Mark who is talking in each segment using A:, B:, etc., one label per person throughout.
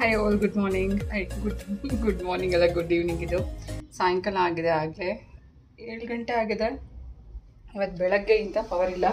A: High all good morning I good good morning ಅಲ್ಲ good evening ಇದು ಸಾಯಂಕಾಲ ಆಗಿದೆ ಆಗಲೇ ಏಳು ಗಂಟೆ ಆಗಿದೆ ಇವತ್ತು ಬೆಳಗ್ಗೆಯಿಂದ ಪವರ್ ಇಲ್ಲ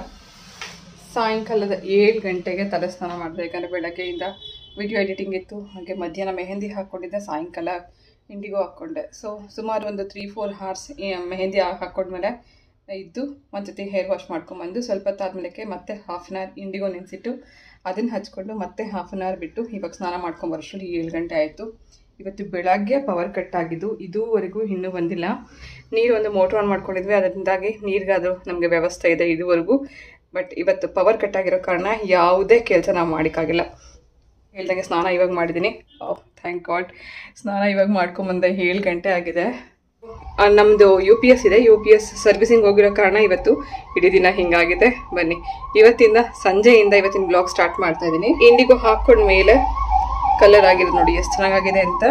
A: ಸಾಯಂಕಾಲದ ಏಳು ಗಂಟೆಗೆ ತಲೆ ಸ್ನಾನ ಮಾಡಿದೆ ಯಾಕಂದರೆ ಬೆಳಗ್ಗೆಯಿಂದ ವಿಡಿಯೋ ಎಡಿಟಿಂಗ್ ಇತ್ತು ಹಾಗೆ ಮಧ್ಯಾಹ್ನ ಮೆಹಂದಿ ಹಾಕ್ಕೊಂಡಿದ್ದೆ ಸಾಯಂಕಾಲ ಇಂಡಿಗೋ ಹಾಕ್ಕೊಂಡೆ ಸೊ ಸುಮಾರು ಒಂದು ತ್ರೀ ಫೋರ್ ಹಾರ್ಸ್ ಮೆಹಂದಿ ಹಾಕ್ಕೊಂಡ್ಮೇಲೆ ಇದ್ದು ಒಂದು ಜೊತೆ ಹೇರ್ ವಾಶ್ ಮಾಡ್ಕೊಂಬಂದು ಸ್ವಲ್ಪ ಹೊತ್ತಾದ್ಮೇಲೆ ಮತ್ತೆ ಹಾಫ್ ಆನ್ ಅವರ್ ಇಂಡಿಗೋ ನೆನೆಸಿಟ್ಟು ಅದನ್ನು ಹಚ್ಕೊಂಡು ಮತ್ತೆ ಹಾಫ್ ಆನ್ ಅವರ್ ಬಿಟ್ಟು ಇವಾಗ ಸ್ನಾನ ಮಾಡ್ಕೊಂಬರೋಷ್ಟರಲ್ಲಿ ಏಳು ಗಂಟೆ ಆಯಿತು ಇವತ್ತು ಬೆಳಗ್ಗೆ ಪವರ್ ಕಟ್ ಆಗಿದ್ದು ಇದುವರೆಗೂ ಇನ್ನೂ ಬಂದಿಲ್ಲ ನೀರು ಒಂದು ಮೋಟ್ರ್ ಆನ್ ಮಾಡ್ಕೊಂಡಿದ್ವಿ ಅದರಿಂದಾಗಿ ನೀರಿಗಾದರೂ ನಮಗೆ ವ್ಯವಸ್ಥೆ ಇದೆ ಇದುವರೆಗೂ ಬಟ್ ಇವತ್ತು ಪವರ್ ಕಟ್ ಆಗಿರೋ ಕಾರಣ ಯಾವುದೇ ಕೆಲಸ ನಾವು ಮಾಡೋಕ್ಕಾಗಿಲ್ಲ ಹೇಳ್ದಂಗೆ ಸ್ನಾನ ಇವಾಗ ಮಾಡಿದ್ದೀನಿ ಥ್ಯಾಂಕ್ ಗಾಡ್ ಸ್ನಾನ ಇವಾಗ ಮಾಡ್ಕೊಂಬಂದೆ ಏಳು ಗಂಟೆ ಆಗಿದೆ ಆ, ನಮ್ದು ಯು ಪಿ ಎಸ್ ಇದೆ ಯು ಪಿ ಎಸ್ ಸರ್ವಿಸಿಂಗ್ ಹೋಗಿರೋ ಕಾರಣ ಇವತ್ತು ಇಡೀ ದಿನ ಹಿಂಗಾಗಿದೆ ಬನ್ನಿ ಇವತ್ತಿಂದ ಸಂಜೆಯಿಂದ ಇವತ್ತಿನ ಬ್ಲಾಗ್ ಸ್ಟಾರ್ಟ್ ಮಾಡ್ತಾ ಇದ್ದೀನಿ ಇಂಡಿಗೋ ಹಾಕೊಂಡ್ಮೇಲೆ ಕಲರ್ ಆಗಿದೆ ನೋಡಿ ಎಷ್ಟು ಚೆನ್ನಾಗಿದೆ ಅಂತ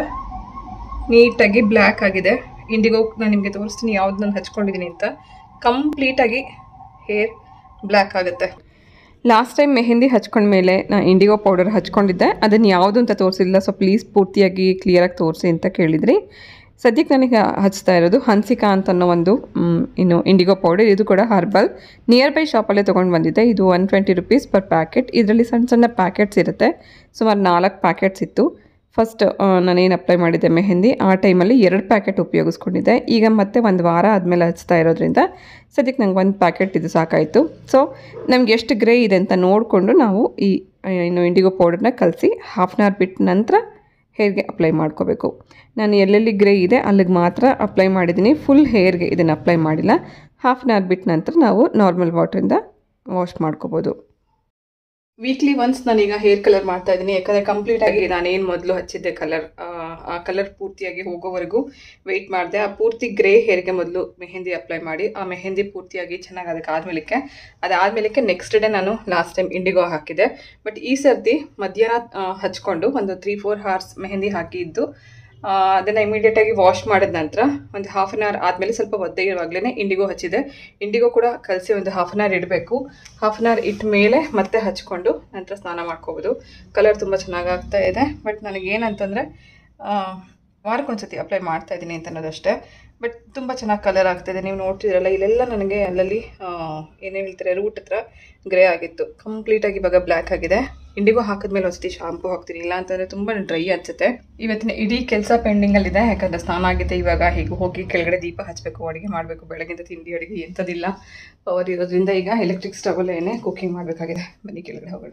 A: ನೀಟಾಗಿ ಬ್ಲ್ಯಾಕ್ ಆಗಿದೆ ಇಂಡಿಗೋ ನಾನು ನಿಮಗೆ ತೋರಿಸ್ತೀನಿ ಯಾವ್ದು ನಾನು ಹಚ್ಕೊಂಡಿದ್ದೀನಿ ಅಂತ ಕಂಪ್ಲೀಟಾಗಿ ಹೇರ್ ಬ್ಲ್ಯಾಕ್ ಆಗುತ್ತೆ ಲಾಸ್ಟ್ ಟೈಮ್ ಮೆಹಂದಿ ಹಚ್ಕೊಂಡ್ಮೇಲೆ ನಾನು ಇಂಡಿಗೋ ಪೌಡರ್ ಹಚ್ಕೊಂಡಿದ್ದೆ ಅದನ್ನು ಯಾವುದು ಅಂತ ತೋರಿಸಿಲ್ಲ ಸೊ ಪ್ಲೀಸ್ ಪೂರ್ತಿಯಾಗಿ ಕ್ಲಿಯರಾಗಿ ತೋರಿಸಿ ಅಂತ ಕೇಳಿದ್ರಿ ಸದ್ಯಕ್ಕೆ ನನಗೆ ಹಚ್ತಾ ಇರೋದು ಹನ್ಸಿಕಾ ಅಂತ ಅನ್ನೋ ಒಂದು ಮ್, ಇನ್ನು ಇಂಡಿಗೋ ಪೌಡರ್ ಇದು ಕೂಡ ಹರ್ಬಲ್ ನಿಯರ್ ಬೈ ಶಾಪಲ್ಲೇ ತೊಗೊಂಡು ಬಂದಿದ್ದೆ ಇದು one twenty rupees per packet ಇದರಲ್ಲಿ ಸಣ್ಣ ಸಣ್ಣ ಪ್ಯಾಕೆಟ್ಸ್ ಇರುತ್ತೆ ಸುಮಾರು ನಾಲ್ಕು ಪ್ಯಾಕೆಟ್ಸ್ ಇತ್ತು ಫಸ್ಟ್ ನಾನೇನು ಅಪ್ಲೈ ಮಾಡಿದ್ದೆ ಮೆಹಂದಿ ಆ ಟೈಮಲ್ಲಿ ಎರಡು ಪ್ಯಾಕೆಟ್ ಉಪಯೋಗಿಸ್ಕೊಂಡಿದ್ದೆ ಈಗ ಮತ್ತೆ ಒಂದು ವಾರ ಆದಮೇಲೆ ಹಚ್ತಾ ಇರೋದ್ರಿಂದ ಸದ್ಯಕ್ಕೆ ನಂಗೆ ಒಂದು ಪ್ಯಾಕೆಟ್ ಇದು ಸಾಕಾಯಿತು ಸೊ ನಮ್ಗೆ ಎಷ್ಟು ಗ್ರೇ ಇದೆ ಅಂತ ನೋಡಿಕೊಂಡು ನಾವು ಈ ಆ, ಇನ್ನು ಇಂಡಿಗೋ ಪೌಡರ್ನ ಕಲಸಿ ಹಾಫ್ ಆನ್ ಅವರ್ ಬಿಟ್ಟ ನಂತರ ಹೇರ್ಗೆ ಅಪ್ಲೈ ಮಾಡ್ಕೋಬೇಕು ನಾನು ಎಲ್ಲೆಲ್ಲಿ ಗ್ರೇ ಇದೆ ಅಲ್ಲಿಗೆ ಮಾತ್ರ ಅಪ್ಲೈ ಮಾಡಿದ್ದೀನಿ ಫುಲ್ ಹೇರ್ಗೆ ಇದನ್ನು ಅಪ್ಲೈ ಮಾಡಿಲ್ಲ ಹಾಫ್ ಆನ್ ಅವರ್ ಬಿಟ್ಟ ನಂತರ ನಾವು ನಾರ್ಮಲ್ ವಾಟ್ರಿಂದ ವಾಶ್ ಮಾಡ್ಕೋಬೋದು ವೀಕ್ಲಿ ಒನ್ಸ್ ನಾನೀಗ ಹೇರ್ ಕಲರ್ ಮಾಡ್ತಾ ಇದ್ದೀನಿ ಯಾಕಂದರೆ ಕಂಪ್ಲೀಟಾಗಿ ನಾನೇನು ಮೊದಲು ಹಚ್ಚಿದ್ದೆ ಕಲರ್ ಆ ಕಲರ್ ಪೂರ್ತಿಯಾಗಿ ಹೋಗೋವರೆಗೂ ವೆಯ್ಟ್ ಮಾಡಿದೆ ಆ ಪೂರ್ತಿ ಗ್ರೇ ಹೇರ್ಗೆ ಮೊದಲು ಮೆಹಂದಿ ಅಪ್ಲೈ ಮಾಡಿ ಆ ಮೆಹಂದಿ ಪೂರ್ತಿಯಾಗಿ ಚೆನ್ನಾಗಿ ಅದಕ್ಕೆ ಆದಮೇಲೆ ಅದಾದಮೇಲೆ ನೆಕ್ಸ್ಟ್ ಡೇ ನಾನು ಲಾಸ್ಟ್ ಟೈಮ್ ಇಂಡಿಗೋ ಹಾಕಿದೆ ಬಟ್ ಈ ಸರ್ತಿ ಮಧ್ಯಾಹ್ನ ಆ, ಹಚ್ಕೊಂಡು ಒಂದು ತ್ರೀ ಫೋರ್ ಹಾರ್ಸ್ ಮೆಹಂದಿ ಹಾಕಿದ್ದು ಆ, ಅದನ್ನು ಇಮಿಡಿಯೇಟಾಗಿ ವಾಶ್ ಮಾಡಿದ ನಂತರ ಒಂದು ಹಾಫ್ ಆನ್ ಅವರ್ ಆದಮೇಲೆ ಸ್ವಲ್ಪ ಒದ್ದೆ ಇರುವಾಗಲೇ ಇಂಡಿಗೋ ಹಚ್ಚಿದೆ ಇಂಡಿಗೋ ಕೂಡ ಕಲಸಿ ಒಂದು ಹಾಫ್ ಆನ್ ಅವರ್ ಇಡಬೇಕು ಹಾಫ್ ಆನ್ ಅವರ್ ಇಟ್ಟ ಮೇಲೆ ಮತ್ತೆ ಹಚ್ಕೊಂಡು ನಂತರ ಸ್ನಾನ ಮಾಡ್ಕೋಬೋದು ಕಲರ್ ತುಂಬ ಚೆನ್ನಾಗಿ ಆಗ್ತಾ ಇದೆ ಬಟ್ ನನಗೇನಂತಂದರೆ ವಾರಕ್ಕೊಂದ್ಸತಿ ಅಪ್ಲೈ ಮಾಡ್ತಾ ಇದ್ದೀನಿ ಅಂತ ಅನ್ನೋದಷ್ಟೇ ಬಟ್ ತುಂಬ ಚೆನ್ನಾಗಿ ಕಲರ್ ಆಗ್ತಾಯಿದೆ ನೀವು ನೋಡ್ತಿದ್ದೀರಲ್ಲ ಇಲ್ಲೆಲ್ಲ ನನಗೆ ಅಲ್ಲಲ್ಲಿ ಏನು ಹೇಳ್ತಾರೆ ರೂಟ್ ಹತ್ರ ಗ್ರೇ ಆಗಿತ್ತು ಕಂಪ್ಲೀಟಾಗಿ ಇವಾಗ ಬ್ಲ್ಯಾಕ್ ಆಗಿದೆ ಇಂಡಿಗೋ ಹಾಕಿದ್ಮೇಲೆ ಒಂದ್ಸತಿ ಶಾಂಪು ಹಾಕ್ತೀನಿ ಇಲ್ಲ ಅಂತಂದರೆ ತುಂಬ ಡ್ರೈ ಅನ್ಸುತ್ತೆ ಇವತ್ತಿನ ಇಡೀ ಕೆಲಸ ಪೆಂಡಿಂಗಲ್ಲಿದೆ ಯಾಕಂದರೆ ಸ್ನಾನ ಆಗಿದೆ ಇವಾಗ ಹೀಗೆ ಹೋಗಿ ಕೆಳಗಡೆ ದೀಪ ಹಚ್ಚಬೇಕು ಅಡುಗೆ ಮಾಡಬೇಕು ಬೆಳಗಿಂದ ತಿಂಡಿ ಅಡುಗೆ ಎಂಥದಿಲ್ಲ ಪವರ್ ಇರೋದ್ರಿಂದ ಈಗ ಎಲೆಕ್ಟ್ರಿಕ್ ಸ್ಟವಲ್ಲೇನೆ ಕುಕಿಂಗ್ ಮಾಡಬೇಕಾಗಿದೆ ಬನ್ನಿ ಕೆಳಗಡೆ ಹೋಗೋಣ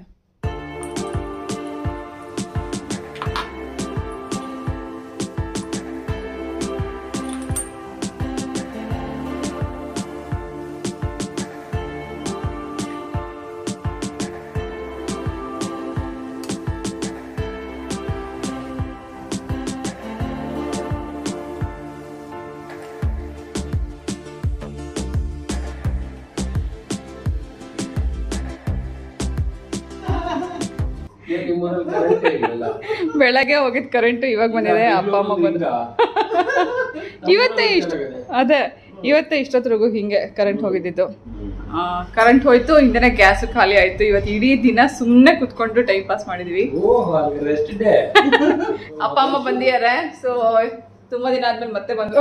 A: ಬೆಳಗ್ಗೆ ಹೋಗಿದ್ ಕರೆಂಟ್ ಇವಾಗ ಬಂದಿದೆ ಅಪ್ಪ ಅಮ್ಮ ಬಂದು ಇವತ್ತೇ ಇಷ್ಟ ಅದೇ ಇವತ್ತೇ ಇಷ್ಟೊತ್ತರೆಗೂ ಹಿಂಗೆ ಕರೆಂಟ್ ಹೋಗಿದ್ದಿದ್ದು ಕರೆಂಟ್ ಹೋಯ್ತು ಹಿಂದೆನೆ ಗ್ಯಾಸ್ ಖಾಲಿ ಆಯ್ತು ಇವತ್ತು ಇಡೀ ದಿನ ಸುಮ್ಮನೆ ಕುತ್ಕೊಂಡು ಟೈಮ್ ಪಾಸ್ ಮಾಡಿದ್ವಿ
B: ರೆಸ್ಟ್ ಡೇ
A: ಅಪ್ಪ ಅಮ್ಮ ಬಂದಿದ್ದಾರೆ ಸೊ ತುಂಬಾ ದಿನ ಆದ್ಮೇಲೆ ಮತ್ತೆ ಬಂದ್ರು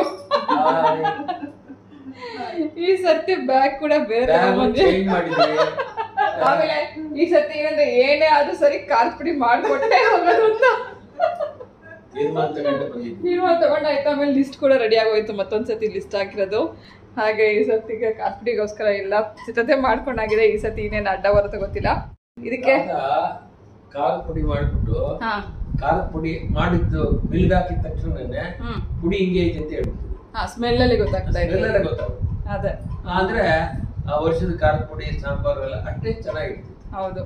A: ಈ ಸರ್ತಿ ಬ್ಯಾಗ್ ಕೂಡ ಬೇರೆ ತಗೊಂಡ್ಬಂದ್ವಿ.
B: ಚೇಂಜ್ ಮಾಡಿದ್ವಿ
A: ಆಮೇಲೆ ಈ ಸರ್ತಿ ಏನಂದ್ರೆ ಏನೇ ಆದ್ರೂ ಸರಿ ಖಾರ ಪುಡಿ ಮಾಡ್ಕೊಟ್ಟೆ ಹೋಗೋದು ಅಂತ
B: ತೀರ್ಮಾನ ತಗೊಂಡು ಬಂದಿದ್ವಿ
A: ತೀರ್ಮಾನ ತಗೊಂಡಾಯ್ತು ಆಮೇಲೆ ಲಿಸ್ಟ್ ಕೂಡ ರೆಡಿ ಆಗೋಯ್ತು ಮತ್ತೊಂದ್ಸತಿ ಲಿಸ್ಟ್ ಹಾಕಿರೋದು ಹಾಗೆ ಈ ಸರ್ತಿಗೆ ಖಾರ ಪುಡಿಗೋಸ್ಕರ ಎಲ್ಲ ಸಿದ್ಧತೆ ಮಾಡ್ಕೊಂಡಾಗಿದೆ ಈ ಸರ್ತಿ ಇನ್ನೇನು ಅಡ್ಡ ಬರುತ್ತೆ ಗೊತ್ತಿಲ್ಲ ಇದಕ್ಕೆ
B: ಖಾರ ಪುಡಿ ಮಾಡ್ಬಿಟ್ಟು
A: ಹಾ
B: ಖಾರ ಪುಡಿ ಮಾಡಿದ್ದು ಬಿಲ್ಗ್ ಹಾಕಿದ ತಕ್ಷಣನೇ
A: ಹ್ಮ್
B: ಪುಡಿ ಹಿಂಗೆ ಐತೆ ಅಂತ ಹೇಳ್ಬಿಟ್ಟು
A: ಹಾ ಸ್ಮೆಲ್ ಅಲ್ಲಿ ಗೊತ್ತಾಗ್ತಾ ಇದೆ
B: ಎಲ್ಲರ ಗೊತ್ತಾಗುತ್ತೆ
A: ಅದೇ
B: ಆದ್ರೆ ಆ ವರ್ಷದ ಖಾರದ ಪುಡಿ ಸಾಂಬಾರು ಎಲ್ಲ ಅಷ್ಟೇ ಚೆನ್ನಾಗಿರ್ತದೆ
A: ಹೌದು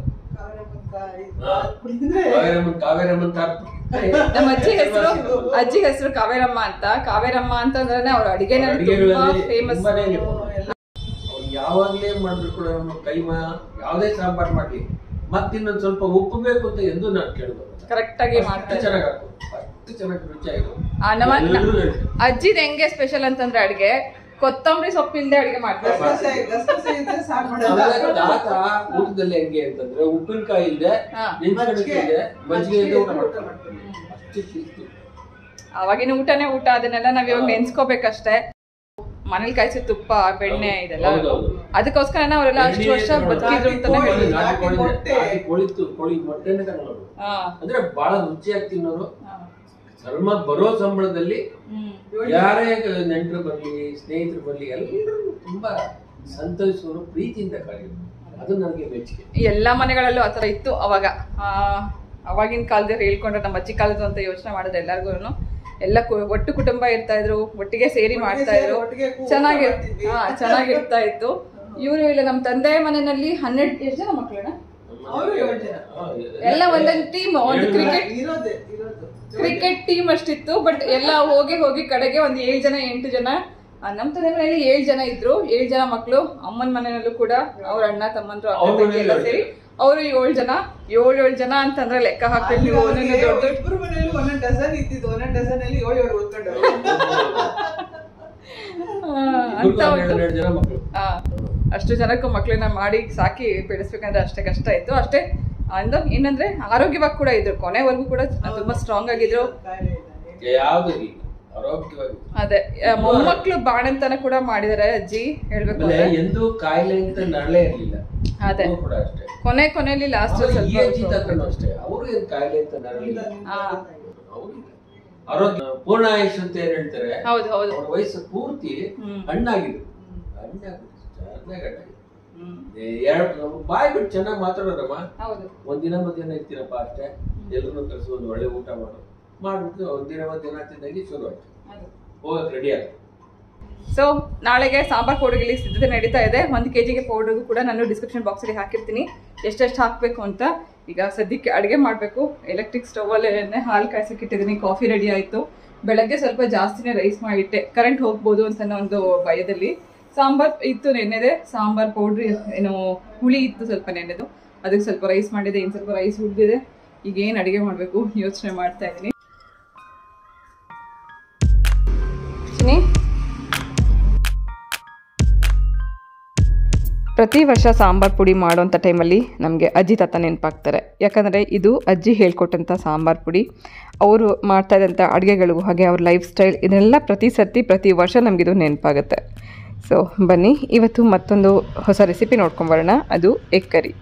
B: ಕಾವೇರಮ್ಮನ್ ಕಾವೇರಮ್ಮನ್ ಖಾರ ಪುಡಿ
A: ನಮ್ಮ ಅಜ್ಜಿ ಹೆಸರು ಅಜ್ಜಿ ಹೆಸರು ಕಾವೇರಮ್ಮ ಅಂತ ಕಾವೇರಮ್ಮ ಅಂತಂದ್ರೆ ಅವ್ರ ಅಡಿಗೆನಲ್ಲಿ ತುಂಬಾ
B: ಅಡಿಗೆಗಳಲ್ಲಿ
A: ಫೇಮಸ್
B: ತುಂಬಾನೇ ಅವ್ರು ಯಾವಾಗ್ಲೇ ಮಾಡಿದ್ರು ಕೂಡ ನಮ್ಮ ಕೈಮ ಯಾವುದೇ ಸಾಂಬಾರ್ ಮಾಡ್ಲಿ ಮತ್ತಿನ್ನೊಂದ್ ಸ್ವಲ್ಪ ಉಪ್ಪು ಬೇಕು ಅಂತ ಎಂದು ನಾನು ಕೇಳ್ಬೋದು
A: ಕರೆಕ್ಟ್ ಆಗಿ ಮಾಡ್ತಾರೆ
B: ಅಷ್ಟು ಚೆನ್ನಾಗಿ ಹಾಕು ಅಷ್ಟು ಚೆನ್ನಾಗಿ ರುಚಿಯಾಗಿರು
A: ಆ, ನಮ್ಮ
B: ಎಲ್ಲರೂ ಹೇಳ್ತಾರೆ.
A: ಅಜ್ಜಿದ್ ಹೆಂಗೆ ಸ್ಪೆಷಲ್ ಅಂತಂದ್ರೆ ಅಡ್ಗೆ ಕೊತ್ತಂಬರಿ ಸೊಪ್ಪು ಇಲ್ಲದೆ ಅಡಿಗೆ ಮಾಡ್ತಾರೆ
C: ಗಸಗಸೆ ಗಸಗಸೆ ಇದ್ರೆ ಸಾಕು ಮಾಡಲ್ಲ.
B: ಆಮೇಲೆ ತಾತ ಊಟದಲ್ಲಿ ಹೆಂಗೆ ಅಂತಂದ್ರೆ ಉಪ್ಪಿನಕಾಯಿ ಇಲ್ದೆ
A: ಹಾ.
B: ನೆಂಚ್ಕೊಂಡಿದ್ದೆ ಮಜ್ಜಿಗೆ ಇಲ್ದೆ ಊಟ
C: ಮಜ್ಜಿಗೆ
B: ಮಾಡ್ತಾರೆ ಅಷ್ಟು ಶಿಸ್ತು
A: ಅವಾಗಿನ ಊಟನೇ ಊಟ ಅದನ್ನೆಲ್ಲ ನಾವ್ ಇವಾಗ ನೆನ್ಸ್ಕೋಬೇಕಷ್ಟೇ ಮನೇಲಿ ಕಾಯಿಸಿ ತುಪ್ಪ ಬೆಣ್ಣೆ ಇದೆಲ್ಲ
B: ಹೌದೌದು.
A: ಅದಕ್ಕೋಸ್ಕರ ಅವರೆಲ್ಲ ಅಷ್ಟು ವರ್ಷ
B: ಎಣ್ಣೆ
A: ಬದುಕಿದ್ರು ಅಂತಾನೆ
C: ಕೋಳಿ,
A: ಹೇಳಿ
B: ನಾಟಿ ಕೋಳಿ
C: ಮೊಟ್ಟೆ.
B: ನಾಟಿ ಕೋಳಿತ್ತು ಕೋಳಿ ಮೊಟ್ಟೆನೆ ತಗೊಳ್ಳೋರು
A: ಹಾ
B: ಅಂದ್ರೆ ಬಹಳ ರುಚಿಯಾಗಿ ತಿನ್ನೋರು
A: ಹಾ.
B: ಸ್ವಲ್ಪ ಬರೋ ಸಂಬಳದಲ್ಲಿ
A: ಹ್ಮ್
B: ಯಾರೇ ನೆಂಟರು ಬರ್ಲಿ ಸ್ನೇಹಿತರು ಬರ್ಲಿ ಎಲ್ಲರೂ ತುಂಬಾ ಸಂತೋಷಿಸೋರು ಪ್ರೀತಿಯಿಂದ ಕಳೆಯೋರು ಅದು ನನಗೆ ಮೆಚ್ಚುಗೆ
A: ಎಲ್ಲಾ ಮನೆಗಳಲ್ಲೂ ಆತರ ಇತ್ತು ಅವಾಗ ಆ, ಅವಾಗಿನ ಕಾಲದಲ್ಲಿ ಹೇಳ್ಕೊಂಡ್ರೆ ನಮ್ಮ ಅಜ್ಜಿ ಕಾಲದ್ದು ಅಂತ ಯೋಚನೆ ಮಾಡಿದ್ರೆ ಎಲ್ಲಾರ್ಗು ಎಲ್ಲ ಕು- ಒಟ್ಟು ಕುಟುಂಬ ಇರ್ತಾ ಇದ್ರು ಒಟ್ಟಿಗೆ ಸೇರಿ
C: ಒಟ್ಟಿಗೆ
A: ಮಾಡ್ತಾ
C: ಸೇರಿ
A: ಇದ್ರು
C: ಒಟ್ಟಿಗೆ ಕೂತು
A: ಚೆನ್ನಾಗಿ
C: ಮಾಡ್ತಿದ್ವಿ.
A: ಹಾ ಚೆನ್ನಾಗಿರ್ತಾ ಇತ್ತು ಇವರು ಇಲ್ಲ ನಮ್ಮ ತಂದೆ ಮನೆಯಲ್ಲಿ ಹನ್ನೆರಡು ಎಷ್ಟು ಜನ ಮಕ್ಕಳಣ್ಣ
C: ಅವ್ರು ಏಳು ಜನ.
B: ಹಾ,
A: ಎಲ್ಲ ಒಂದೊಂದು ಟೀಮ್ ಒಂದು
B: ಏಳು
A: ಕ್ರಿಕೆಟ್
C: ಇರೋದೇ ಇರೋದು
A: ಕ್ರಿಕೆಟ್ ಟೀಮ್ ಅಷ್ಟಿತ್ತು ಬಟ್ ಎಲ್ಲ ಹೋಗಿ ಹೋಗಿ ಕಡೆಗೆ ಒಂದ್ ಏಳು ಜನ ಎಂಟು ಜನ ಆ, ನಮ್ ತಂದೆ ಮನೆಯಲ್ಲಿ ಏಳು ಜನ ಇದ್ರು ಏಳು ಜನ ಮಕ್ಕಳು ಅಮ್ಮನ ಮನೆಯಲ್ಲೂ ಕೂಡ ಅವ್ರ ಅಣ್ಣ ತಮ್ಮಂದ್ರು ಅಕ್ಕ
B: ಅವ್ರ
A: ತಂಗಿ ಎಲ್ಲ
B: ಮನೆಯಲ್ಲೂ
A: ಸೇರಿ ಅವರು ಏಳು ಜನ ಏಳು ಏಳು ಜನ ಅಂತಂದ್ರೆ ಲೆಕ್ಕ ಹಾಕ್ಬೇಕು ನೀವು ಒಂದೊಂದು ದೊಡ್ಡ ದೊಡ್ಡ
C: ಇಬ್ರು ಮನೆಯಲ್ಲಿ ಒಂದೊಂದು ಡಜನ್ ಇದ್ದಿದ್ದು ಒಂದೊಂದು ಡಜನ್ ಅಲ್ಲಿ ಏಳು ಏಳು ಉಳ್ಕೊಂಡವ್ರು
A: ಆ, ಅಂತ
B: ಇಬ್ರಿಗೂ ಹನ್ನೆರಡು
A: ಉಂಟು
B: ಹನ್ನೆರಡು ಜನ ಮಕ್ಕಳು
A: ಆ, ಅಷ್ಟು ಜನಕ್ಕೂ ಮಕ್ಕಳನ್ನ ಮಾಡಿ ಸಾಕಿ ಬೆಳೆಸ್ಬೇಕಂದ್ರೆ ಅಷ್ಟೇ ಕಷ್ಟ ಇತ್ತು ಅಷ್ಟೇ ಅಂದ ಏನಂದ್ರೆ ಆರೋಗ್ಯವಾಗಿ ಕೂಡ ಇದ್ರು ಕೊನೆವರೆಗೂ ಕೂಡ ತುಂಬಾ ಸ್ಟ್ರಾಂಗ್ ಆಗಿದ್ರು
C: ಕಾಯಿಲೆ ಇಲ್ಲ.
B: ಯಾವ್ದು ಇಲ್ಲ ಆರೋಗ್ಯವಾಗಿ
A: ಅದೇ ಆ, ಮೊಮ್ಮಕ್ಳು ಬಾಣಂತನ ಕೂಡ ಮಾಡಿದಾರೆ ಅಜ್ಜಿ ಹೇಳ್ಬೇಕು
B: ಆಮೇಲೆ
A: ಅಂದ್ರೆ
B: ಎಂದೂ ಕಾಯಿಲೆ ಅಂತ ನರಳೇ ಇರ್ಲಿಲ್ಲ
A: ಅದೇ
B: ಅವ್ರು ಕೂಡ ಅಷ್ಟೇ
A: ಕೊನೆ ಕೊನೆಯಲ್ಲಿ ಲಾಸ್ಟ್
B: ಆಮೇಲೆ ಈ ಅಜ್ಜಿ
A: ಸ್ವಲ್ಪ
B: ತಾತನೂ ಅಷ್ಟೇ ಅವರು ಏನ್ ಕಾಯಿಲೆ ಅಂತ ನರಳಿಲ್ಲ
A: ಆ,
B: ಅವ್ರಿಲ್ಲ. ಆರೋಗ್ಯ ಪೂರ್ಣ ಆಯುಷ್ ಅಂತ ಏನ್ ಹೇಳ್ತಾರೆ
A: ಹೌದು ಹೌದು
B: ಅವ್ರ ವಯಸ್ಸು ಪೂರ್ತಿ
A: ಹ್ಮ್.
B: ಹಣ್ಣಾಗಿದೆ ಹಣ್ಣಾಗಿದೆ ಚೆನ್ನಾಗಟ್ಟಾಗಿದೆ
A: ಹ್ಮ್.
B: ಎರಡು ಬಾಯ್ ಬಿಟ್ಟು ಚೆನ್ನಾಗಿ ಮಾತಾಡೋರಮ್ಮ
A: ಹೌದು
B: ಒಂದಿನ ಮಧ್ಯಾಹ್ನ ಇರ್ತೀರಪ್ಪ ಅಷ್ಟೇ ಎಲ್ಲರನ್ನೂ ಕರೆಸಿ ಒಂದು ಒಳ್ಳೆ ಊಟ ಮಾಡು ಮಾಡ್ಬಿಟ್ಟು ಒಂದಿನ ಮಧ್ಯಾಹ್ನ ತಿಂದಾಗಿ ಶುರು ಆಯ್ತು
A: ಹೌದು
B: ಹೋಗಕ್ ರೆಡಿ ಆಯ್ತು
A: ಸೊ ನಾಳೆಗೆ ಸಾಂಬಾರ್ ಪೌಡರ್ಗೆ ಸಿದ್ಧತೆ ನಡೀತಾ ಇದೆ ಒಂದು ಕೆ ಜಿಗೆ ಪೌಡರ್ಗೂ ಕೂಡ ನಾನು ಡಿಸ್ಕ್ರಿಪ್ಷನ್ ಬಾಕ್ಸಲ್ಲಿ ಹಾಕಿರ್ತೀನಿ ಎಷ್ಟೆಷ್ಟು ಹಾಕಬೇಕು ಅಂತ ಈಗ ಸದ್ಯಕ್ಕೆ ಅಡುಗೆ ಮಾಡಬೇಕು ಎಲೆಕ್ಟ್ರಿಕ್ ಸ್ಟವಲ್ಲಿ ಹಾಲು ಕಾಯ್ಸಕ್ಕೆ ಇಟ್ಟಿದ್ದೀನಿ ಕಾಫಿ ರೆಡಿ ಆಯಿತು ಬೆಳಗ್ಗೆ ಸ್ವಲ್ಪ ಜಾಸ್ತಿನೇ ರೈಸ್ ಮಾಡಿಟ್ಟೆ ಕರೆಂಟ್ ಹೋಗ್ಬೋದು ಅಂತ ಅನ್ನೋ ಒಂದು ಭಯದಲ್ಲಿ ಸಾಂಬಾರ್ ಇತ್ತು ನೆನ್ನೆದೆ ಸಾಂಬಾರ್ ಪೌಡ್ರ್ ಏನು ಹುಳಿ ಇತ್ತು ಸ್ವಲ್ಪ ನೆನ್ನೆದು ಅದಕ್ಕೆ ಸ್ವಲ್ಪ ರೈಸ್ ಮಾಡಿದೆ ಇನ್ನು ಸ್ವಲ್ಪ ರೈಸ್ ಉಳಿದಿದೆ ಈಗ ಏನು ಅಡುಗೆ ಮಾಡಬೇಕು ಯೋಚನೆ ಮಾಡ್ತಾ ಇದ್ದೀನಿ ಚಿನಿ ಪ್ರತಿ ವರ್ಷ ಸಾಂಬಾರ್ ಪುಡಿ ಮಾಡೋಂಥ ಟೈಮಲ್ಲಿ ನಮಗೆ ಅಜ್ಜಿ ತಾತ ನೆನಪಾಗ್ತಾರೆ ಯಾಕಂದರೆ ಇದು ಅಜ್ಜಿ ಹೇಳ್ಕೊಟ್ಟಂಥ ಸಾಂಬಾರ್ ಪುಡಿ ಅವರು ಮಾಡ್ತಾ ಇದ್ದಂಥ ಅಡುಗೆಗಳು ಹಾಗೆ ಅವ್ರ ಲೈಫ್ ಸ್ಟೈಲ್ ಇದನ್ನೆಲ್ಲ ಪ್ರತಿ ಸರ್ತಿ ಪ್ರತಿ ವರ್ಷ ನಮಗಿದು ನೆನಪಾಗುತ್ತೆ ಸೊ ಬನ್ನಿ ಇವತ್ತು ಮತ್ತೊಂದು ಹೊಸ ರೆಸಿಪಿ ನೋಡ್ಕೊಂಬರೋಣ ಅದು ಎಗ್ ಕರಿ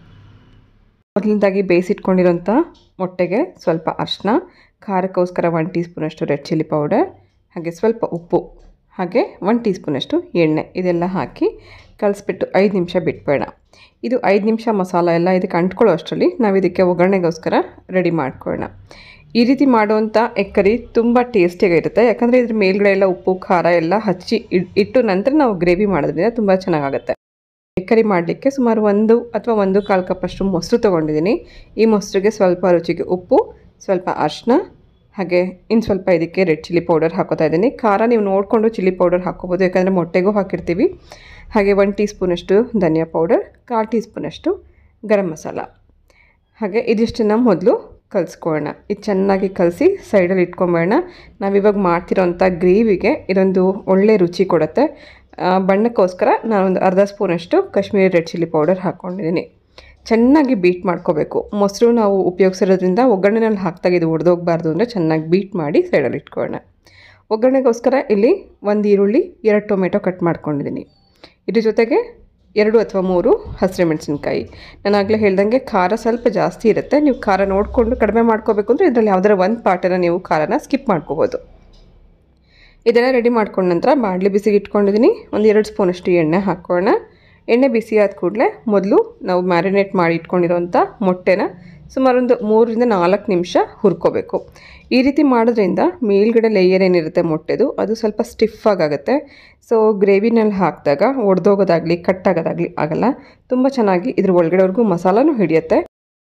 A: ಮೊದಲನೇದಾಗಿ ಬೇಯಿಸಿಟ್ಕೊಂಡಿರೋಂಥ ಮೊಟ್ಟೆಗೆ ಸ್ವಲ್ಪ ಅರಿಶಿನ ಖಾರಕ್ಕೋಸ್ಕರ ಒನ್ ಟೀ ಸ್ಪೂನಷ್ಟು ರೆಡ್ ಚಿಲ್ಲಿ ಪೌಡರ್ ಹಾಗೆ ಸ್ವಲ್ಪ ಉಪ್ಪು ಹಾಗೆ ಒನ್ ಟೀ ಸ್ಪೂನಷ್ಟು ಎಣ್ಣೆ ಇದೆಲ್ಲ ಹಾಕಿ ಕಲಿಸ್ಬಿಟ್ಟು ಐದು ನಿಮಿಷ ಬಿಟ್ಬೇಡ ಇದು ಐದು ನಿಮಿಷ ಮಸಾಲ ಎಲ್ಲ ಇದಕ್ಕೆ ಅಂಟ್ಕೊಳ್ಳೋ ಅಷ್ಟರಲ್ಲಿ ನಾವು ಇದಕ್ಕೆ ಒಗ್ಗರಣೆಗೋಸ್ಕರ ರೆಡಿ ಮಾಡ್ಕೊಳ್ಳೋಣ ಈ ರೀತಿ ಮಾಡುವಂಥ ಎಗ್ ಕರಿ ತುಂಬ ಟೇಸ್ಟಿಯಾಗಿರುತ್ತೆ ಯಾಕಂದರೆ ಇದ್ರ ಮೇಲ್ಗಡೆ ಎಲ್ಲ ಉಪ್ಪು ಖಾರ ಎಲ್ಲ ಹಚ್ಚಿ ಇಡ್- ಇಟ್ಟು ನಂತರ ನಾವು ಗ್ರೇವಿ ಮಾಡೋದ್ರಿಂದ ತುಂಬ ಚೆನ್ನಾಗಾಗುತ್ತೆ ಎಗ್ ಕರಿ ಮಾಡಲಿಕ್ಕೆ ಸುಮಾರು ಒಂದು ಅಥವಾ ಒಂದು ಕಾಲು ಕಪ್ಪಷ್ಟು ಮೊಸರು ತೊಗೊಂಡಿದ್ದೀನಿ ಈ ಮೊಸರಿಗೆ ಸ್ವಲ್ಪ ರುಚಿಗೆ ಉಪ್ಪು ಸ್ವಲ್ಪ ಅರಿಶಿನ ಹಾಗೆ ಇನ್ನು ಸ್ವಲ್ಪ ಇದಕ್ಕೆ ರೆಡ್ ಚಿಲ್ಲಿ ಪೌಡರ್ ಹಾಕೋತಾ ಇದ್ದೀನಿ ಖಾರ ನೀವು ನೋಡಿಕೊಂಡು ಚಿಲ್ಲಿ ಪೌಡರ್ ಹಾಕೋಬೋದು ಯಾಕಂದರೆ ಮೊಟ್ಟೆಗೂ ಹಾಕಿರ್ತೀವಿ ಹಾಗೆ ಒನ್ ಟೀ ಸ್ಪೂನಷ್ಟು ಧನಿಯಾ ಪೌಡರ್ ಕಾಲು ಟೀ ಸ್ಪೂನಷ್ಟು ಗರಂ ಮಸಾಲ ಹಾಗೆ ಇದಿಷ್ಟನ್ನು ಮೊದಲು ಕಲಿಸ್ಕೊಳ್ಳೋಣ ಇದು ಚೆನ್ನಾಗಿ ಕಲಸಿ ಸೈಡಲ್ಲಿ ಇಟ್ಕೊಂಬೇಡ ನಾವಿವಾಗ ಮಾಡ್ತಿರೋಂಥ ಗ್ರೇವಿಗೆ ಇದೊಂದು ಒಳ್ಳೆ ರುಚಿ ಕೊಡುತ್ತೆ ಆ, ಬಣ್ಣಕ್ಕೋಸ್ಕರ ನಾನೊಂದು ಅರ್ಧ ಸ್ಪೂನಷ್ಟು ಕಾಶ್ಮೀರಿ ರೆಡ್ ಚಿಲ್ಲಿ ಪೌಡರ್ ಹಾಕ್ಕೊಂಡಿದ್ದೀನಿ ಚೆನ್ನಾಗಿ ಬೀಟ್ ಮಾಡ್ಕೋಬೇಕು ಮೊಸರು ನಾವು ಉಪಯೋಗಿಸಿರೋದ್ರಿಂದ ಒಗ್ಗರಣೆನಲ್ಲಿ ಹಾಕ್ದಾಗ ಇದು ಒಡೆದೋಗ್ಬಾರ್ದು ಅಂದರೆ ಚೆನ್ನಾಗಿ ಬೀಟ್ ಮಾಡಿ ಸೈಡಲ್ಲಿ ಇಟ್ಕೊಳ್ಳೋಣ ಒಗ್ಗರಣೆಗೋಸ್ಕರ ಇಲ್ಲಿ ಒಂದು ಈರುಳ್ಳಿ ಎರಡು ಟೊಮೆಟೊ ಕಟ್ ಮಾಡ್ಕೊಂಡಿದ್ದೀನಿ ಇದ್ರ ಜೊತೆಗೆ ಎರಡು ಅಥವಾ ಮೂರು ಹಸಿರು ಮೆಣಸಿನ್ಕಾಯಿ ನಾನು ಆಗಲೇ ಹೇಳ್ದಂಗೆ ಖಾರ ಸ್ವಲ್ಪ ಜಾಸ್ತಿ ಇರುತ್ತೆ ನೀವು ಖಾರ ನೋಡಿಕೊಂಡು ಕಡಿಮೆ ಮಾಡ್ಕೋಬೇಕು ಅಂದರೆ ಇದರಲ್ಲಿ ಯಾವುದರ ಒಂದು ಪಾರ್ಟನ್ನು ನೀವು ಖಾರನ ಸ್ಕಿಪ್ ಮಾಡ್ಕೋಬೋದು ಇದೆಲ್ಲ ರೆಡಿ ಮಾಡ್ಕೊಂಡ ನಂತರ ಬಾಣಲಿ ಬಿಸಿಗೆ ಇಟ್ಕೊಂಡಿದ್ದೀನಿ ಒಂದು ಎರಡು ಸ್ಪೂನಷ್ಟು ಎಣ್ಣೆ ಹಾಕ್ಕೊಳ್ಳೋಣ ಎಣ್ಣೆ ಬಿಸಿ ಆದ ಕೂಡಲೇ ಮೊದಲು ನಾವು ಮ್ಯಾರಿನೇಟ್ ಮಾಡಿ ಇಟ್ಕೊಂಡಿರೋಂಥ ಮೊಟ್ಟೆನ ಸುಮಾರು ಒಂದು ಮೂರರಿಂದ ನಾಲ್ಕು ನಿಮಿಷ ಹುರ್ಕೋಬೇಕು ಈ ರೀತಿ ಮಾಡೋದ್ರಿಂದ ಮೇಲ್ಗಡೆ ಲೇಯರ್ ಏನಿರುತ್ತೆ ಮೊಟ್ಟೆದು ಅದು ಸ್ವಲ್ಪ ಸ್ಟಿಫ್ ಆಗುತ್ತೆ ಸೊ ಗ್ರೇವಿನಲ್ಲಿ ಹಾಕಿದಾಗ ಒಡೆದೋಗೋದಾಗಲಿ ಕಟ್ಟಾಗೋದಾಗಲಿ ಆಗಲ್ಲ ತುಂಬ ಚೆನ್ನಾಗಿ ಇದ್ರ ಒಳಗಡೆವರೆಗೂ ಮಸಾಲನೂ ಹಿಡಿಯುತ್ತೆ